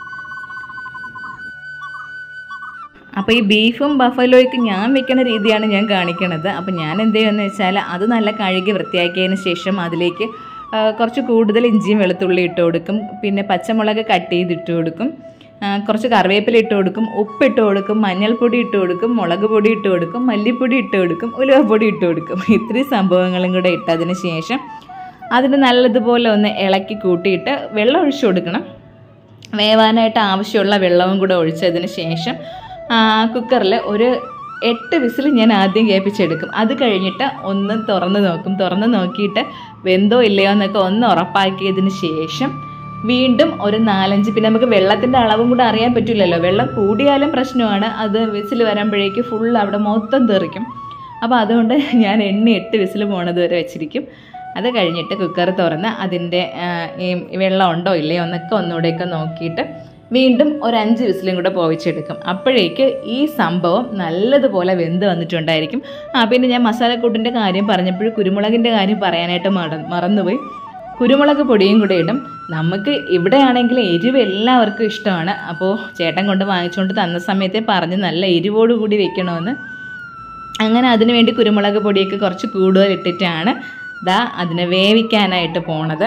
അപ്പോൾ ഈ ബീഫും ബഫലോയ്ക്ക് ഞാൻ വെക്കുന്ന രീതിയാണ് ഞാൻ കാണിക്കണത് അപ്പോൾ ഞാൻ എന്ത് ചെയ്യുമെന്ന് വെച്ചാൽ അത് നല്ല കഴുകി വൃത്തിയാക്കിയതിന് ശേഷം അതിലേക്ക് ആ, കുറച്ച് കൂടുതൽ ഇഞ്ചിയും വെളുത്തുള്ളി ഇട്ട് കൊടുക്കും പിന്നെ പച്ചമുളക് കട്ട് ചെയ്തിട്ട് കൊടുക്കും ആ, കുറച്ച് കറിവേപ്പില ഇട്ട് കൊടുക്കും ഉപ്പിട്ട് കൊടുക്കും മഞ്ഞൾപ്പൊടി ഇട്ട് കൊടുക്കും മുളക് പൊടി ഇട്ട് കൊടുക്കും മല്ലിപ്പൊടി ഇട്ട് കൊടുക്കും ഉലുവപ്പൊടി ഇട്ട് കൊടുക്കും ഇത്രയും സംഭവങ്ങളും കൂടെ ഇട്ടതിന് ശേഷം അതിന് നല്ലതുപോലെ ഒന്ന് ഇളക്കി കൂട്ടിയിട്ട് വെള്ളം ഒഴിച്ചു കൊടുക്കണം വേവാനായിട്ട് ആവശ്യമുള്ള വെള്ളവും കൂടെ ഒഴിച്ചതിന് ശേഷം കുക്കറിൽ ഒരു എട്ട് വിസിൽ ഞാൻ ആദ്യം കേൾപ്പിച്ചെടുക്കും അത് കഴിഞ്ഞിട്ട് ഒന്ന് തുറന്ന് നോക്കും തുറന്ന് നോക്കിയിട്ട് വെന്തോ ഇല്ലയോ എന്നൊക്കെ ഒന്ന് ഉറപ്പാക്കിയതിന് ശേഷം വീണ്ടും ഒരു നാലഞ്ച് പിന്നെ നമുക്ക് വെള്ളത്തിൻ്റെ അളവും കൂടെ അറിയാൻ പറ്റില്ലല്ലോ വെള്ളം കൂടിയാലും പ്രശ്നമാണ് അത് വിസിൽ വരുമ്പോഴേക്ക് ഫുൾ അവിടെ മൊത്തം തെറിക്കും അപ്പോൾ അതുകൊണ്ട് ഞാൻ എണ്ണി എട്ട് വിസിൽ പോണത് വരെ വെച്ചിരിക്കും അത് കഴിഞ്ഞിട്ട് കുക്കർ തുറന്ന് അതിൻ്റെ ആ, ഈ വെള്ളം ഉണ്ടോ ഇല്ലയോ എന്നൊക്കെ ഒന്നുകൂടെയൊക്കെ നോക്കിയിട്ട് വീണ്ടും ഒരു അഞ്ച് വിസിലും കൂടെ പോവിച്ചെടുക്കും അപ്പോഴേക്ക് ഈ സംഭവം നല്ലതുപോലെ വെന്ത് വന്നിട്ടുണ്ടായിരിക്കും ആ പിന്നെ ഞാൻ മസാലക്കൂട്ടിൻ്റെ കാര്യം പറഞ്ഞപ്പോൾ കുരുമുളകിൻ്റെ കാര്യം പറയാനായിട്ട് മറ മറന്നുപോയി കുരുമുളക് പൊടിയും കൂടെ ഇടും നമുക്ക് ഇവിടെയാണെങ്കിൽ എരിവ് എല്ലാവർക്കും ഇഷ്ടമാണ് അപ്പോൾ ചേട്ടൻ കൊണ്ട് വാങ്ങിച്ചുകൊണ്ട് തന്ന സമയത്തെ പറഞ്ഞ് നല്ല എരിവോട് കൂടി വെക്കണമെന്ന് അങ്ങനെ അതിന് വേണ്ടി കുരുമുളക് പൊടിയൊക്കെ കുറച്ച് കൂടുതൽ ഇട്ടിട്ടാണ് ദാ അതിനെ വേവിക്കാനായിട്ട് പോണത്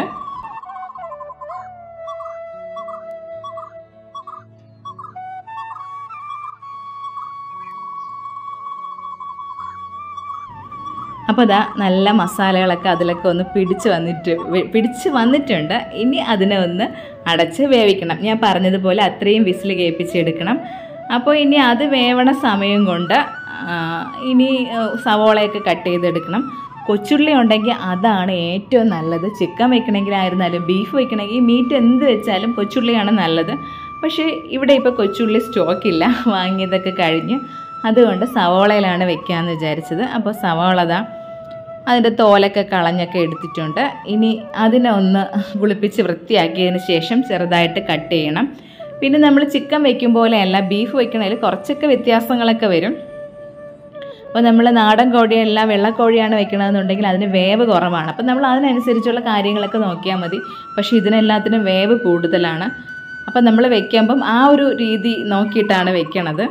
അപ്പോൾ ദാ നല്ല മസാലകളൊക്കെ അതിലൊക്കെ ഒന്ന് പിടിച്ച് വന്നിട്ട് വെ- പിടിച്ച് വന്നിട്ടുണ്ട് ഇനി അതിനെ ഒന്ന് അടച്ച് വേവിക്കണം ഞാൻ പറഞ്ഞതുപോലെ അത്രയും വിസിൽ കേൾപ്പിച്ചെടുക്കണം അപ്പോൾ ഇനി അത് വേവണ സമയം കൊണ്ട് ആ, ഇനി ആ, സവോളയൊക്കെ കട്ട് ചെയ്തെടുക്കണം കൊച്ചുള്ളി ഉണ്ടെങ്കിൽ അതാണ് ഏറ്റവും നല്ലത് ചിക്കൻ വെക്കണമെങ്കിലായിരുന്നാലും ബീഫ് വെക്കണമെങ്കിൽ മീറ്റ് എന്ത് വെച്ചാലും കൊച്ചുള്ളിയാണ് നല്ലത് പക്ഷേ ഇവിടെ ഇപ്പോൾ കൊച്ചുള്ളി സ്റ്റോക്കില്ല വാങ്ങിയതൊക്കെ കഴിഞ്ഞ് അതുകൊണ്ട് സവോളയിലാണ് വെക്കാമെന്ന് വിചാരിച്ചത് അപ്പോൾ സവോള ദാ അതിൻ്റെ തോലൊക്കെ കളഞ്ഞൊക്കെ എടുത്തിട്ടുണ്ട് ഇനി അതിനെ ഒന്ന് കുളിപ്പിച്ച് വൃത്തിയാക്കിയതിന് ശേഷം ചെറുതായിട്ട് കട്ട് ചെയ്യണം പിന്നെ നമ്മൾ ചിക്കൻ വെക്കും പോലെയല്ല ബീഫ് വെക്കണതിൽ കുറച്ചൊക്കെ വ്യത്യാസങ്ങളൊക്കെ വരും അപ്പോൾ നമ്മൾ നാടൻ കോഴിയല്ല വെള്ളക്കോഴിയാണ് വെക്കണമെന്നുണ്ടെങ്കിൽ അതിന് വേവ് കുറവാണ് അപ്പം നമ്മൾ അതിനനുസരിച്ചുള്ള കാര്യങ്ങളൊക്കെ നോക്കിയാൽ മതി പക്ഷേ ഇതിനെല്ലാത്തിനും വേവ് കൂടുതലാണ് അപ്പം നമ്മൾ വെക്കുമ്പം ആ ഒരു രീതി നോക്കിയിട്ടാണ് വെക്കണത്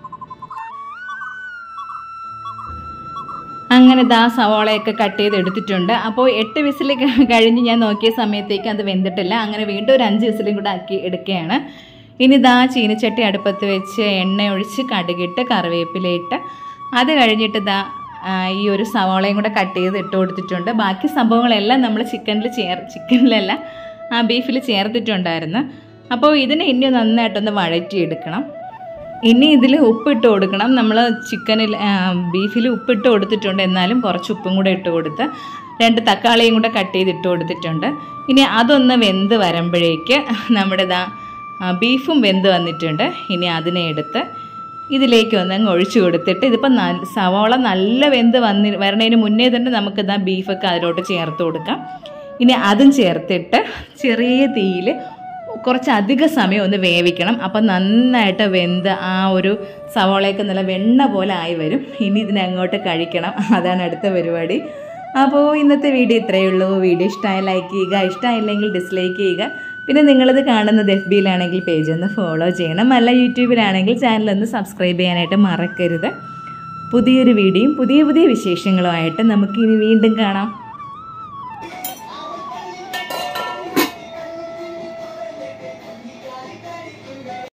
അങ്ങനെ ദാ സവോളയൊക്കെ കട്ട് ചെയ്ത് എടുത്തിട്ടുണ്ട് അപ്പോൾ എട്ട് വിസിൽ കഴിഞ്ഞ് ഞാൻ നോക്കിയ സമയത്തേക്ക് അത് വെന്തിട്ടില്ല അങ്ങനെ വീണ്ടും ഒരു അഞ്ച് വിസിലും കൂടെ ആക്കി എടുക്കുകയാണ് ഇനി ദാ ചീനിച്ചട്ടി അടുപ്പത്ത് വെച്ച് എണ്ണ ഒഴിച്ച് കടുകിട്ട് കറിവേപ്പിലയിട്ട് അത് കഴിഞ്ഞിട്ട് ദാ ആ, ഈ ഒരു സവോളയും കൂടെ കട്ട് ചെയ്ത് ഇട്ട് കൊടുത്തിട്ടുണ്ട് ബാക്കി സംഭവങ്ങളെല്ലാം നമ്മൾ ചിക്കനിൽ ചേർ ചിക്കനിലല്ല ആ ബീഫിൽ ചേർത്തിട്ടുണ്ടായിരുന്നു അപ്പോൾ ഇതിനെ ഇനി നന്നായിട്ടൊന്ന് വഴറ്റിയെടുക്കണം ഇനി ഇതിൽ ഉപ്പിട്ട് കൊടുക്കണം നമ്മൾ ചിക്കനിൽ ബീഫിൽ ഉപ്പിട്ട് കൊടുത്തിട്ടുണ്ട് എന്നാലും കുറച്ച് ഉപ്പും കൂടെ ഇട്ട് കൊടുത്ത് രണ്ട് തക്കാളിയും കൂടെ കട്ട് ചെയ്ത് ഇട്ട് കൊടുത്തിട്ടുണ്ട് ഇനി അതൊന്ന് വെന്ത് വരുമ്പോഴേക്ക് നമ്മുടെ ദാ ആ, ബീഫും വെന്ത് വന്നിട്ടുണ്ട് ഇനി അതിനെ എടുത്ത് ഇതിലേക്ക് ഒന്ന് അങ്ങ് ഒഴിച്ചു കൊടുത്തിട്ട് ഇതിപ്പോൾ നല്ല സവാള നല്ല വെന്ത് വന്നി വരണതിന് മുന്നേ തന്നെ നമുക്ക് ഇതാ ബീഫൊക്കെ അതിലോട്ട് ചേർത്ത് കൊടുക്കാം ഇനി അതും ചേർത്തിട്ട് ചെറിയ തീയിൽ കുറച്ച് അധിക സമയം ഒന്ന് വേവിക്കണം അപ്പം നന്നായിട്ട് വെന്ത് ആ ഒരു സവോളയൊക്കെ നല്ല വെണ്ണ പോലെ ആയി വരും ഇനി ഇതിനെ അങ്ങോട്ട് കഴിക്കണം അതാണ് അടുത്ത പരിപാടി അപ്പോൾ ഇന്നത്തെ വീഡിയോ ഇത്രയേ ഉള്ളൂ വീഡിയോ ഇഷ്ടമായ ലൈക്ക് ചെയ്യുക ഇഷ്ടമായില്ലെങ്കിൽ ഡിസ്ലൈക്ക് ചെയ്യുക പിന്നെ നിങ്ങളിത് കാണുന്നത് എഫ് ബിയിലാണെങ്കിൽ പേജ് ഒന്ന് ഫോളോ ചെയ്യണം അല്ല യൂട്യൂബിലാണെങ്കിൽ ചാനൽ ഒന്ന് സബ്സ്ക്രൈബ് ചെയ്യാനായിട്ട് മറക്കരുത് പുതിയൊരു വീഡിയോയും പുതിയ പുതിയ വിശേഷങ്ങളുമായിട്ട് നമുക്ക് ഇനി വീണ്ടും കാണാം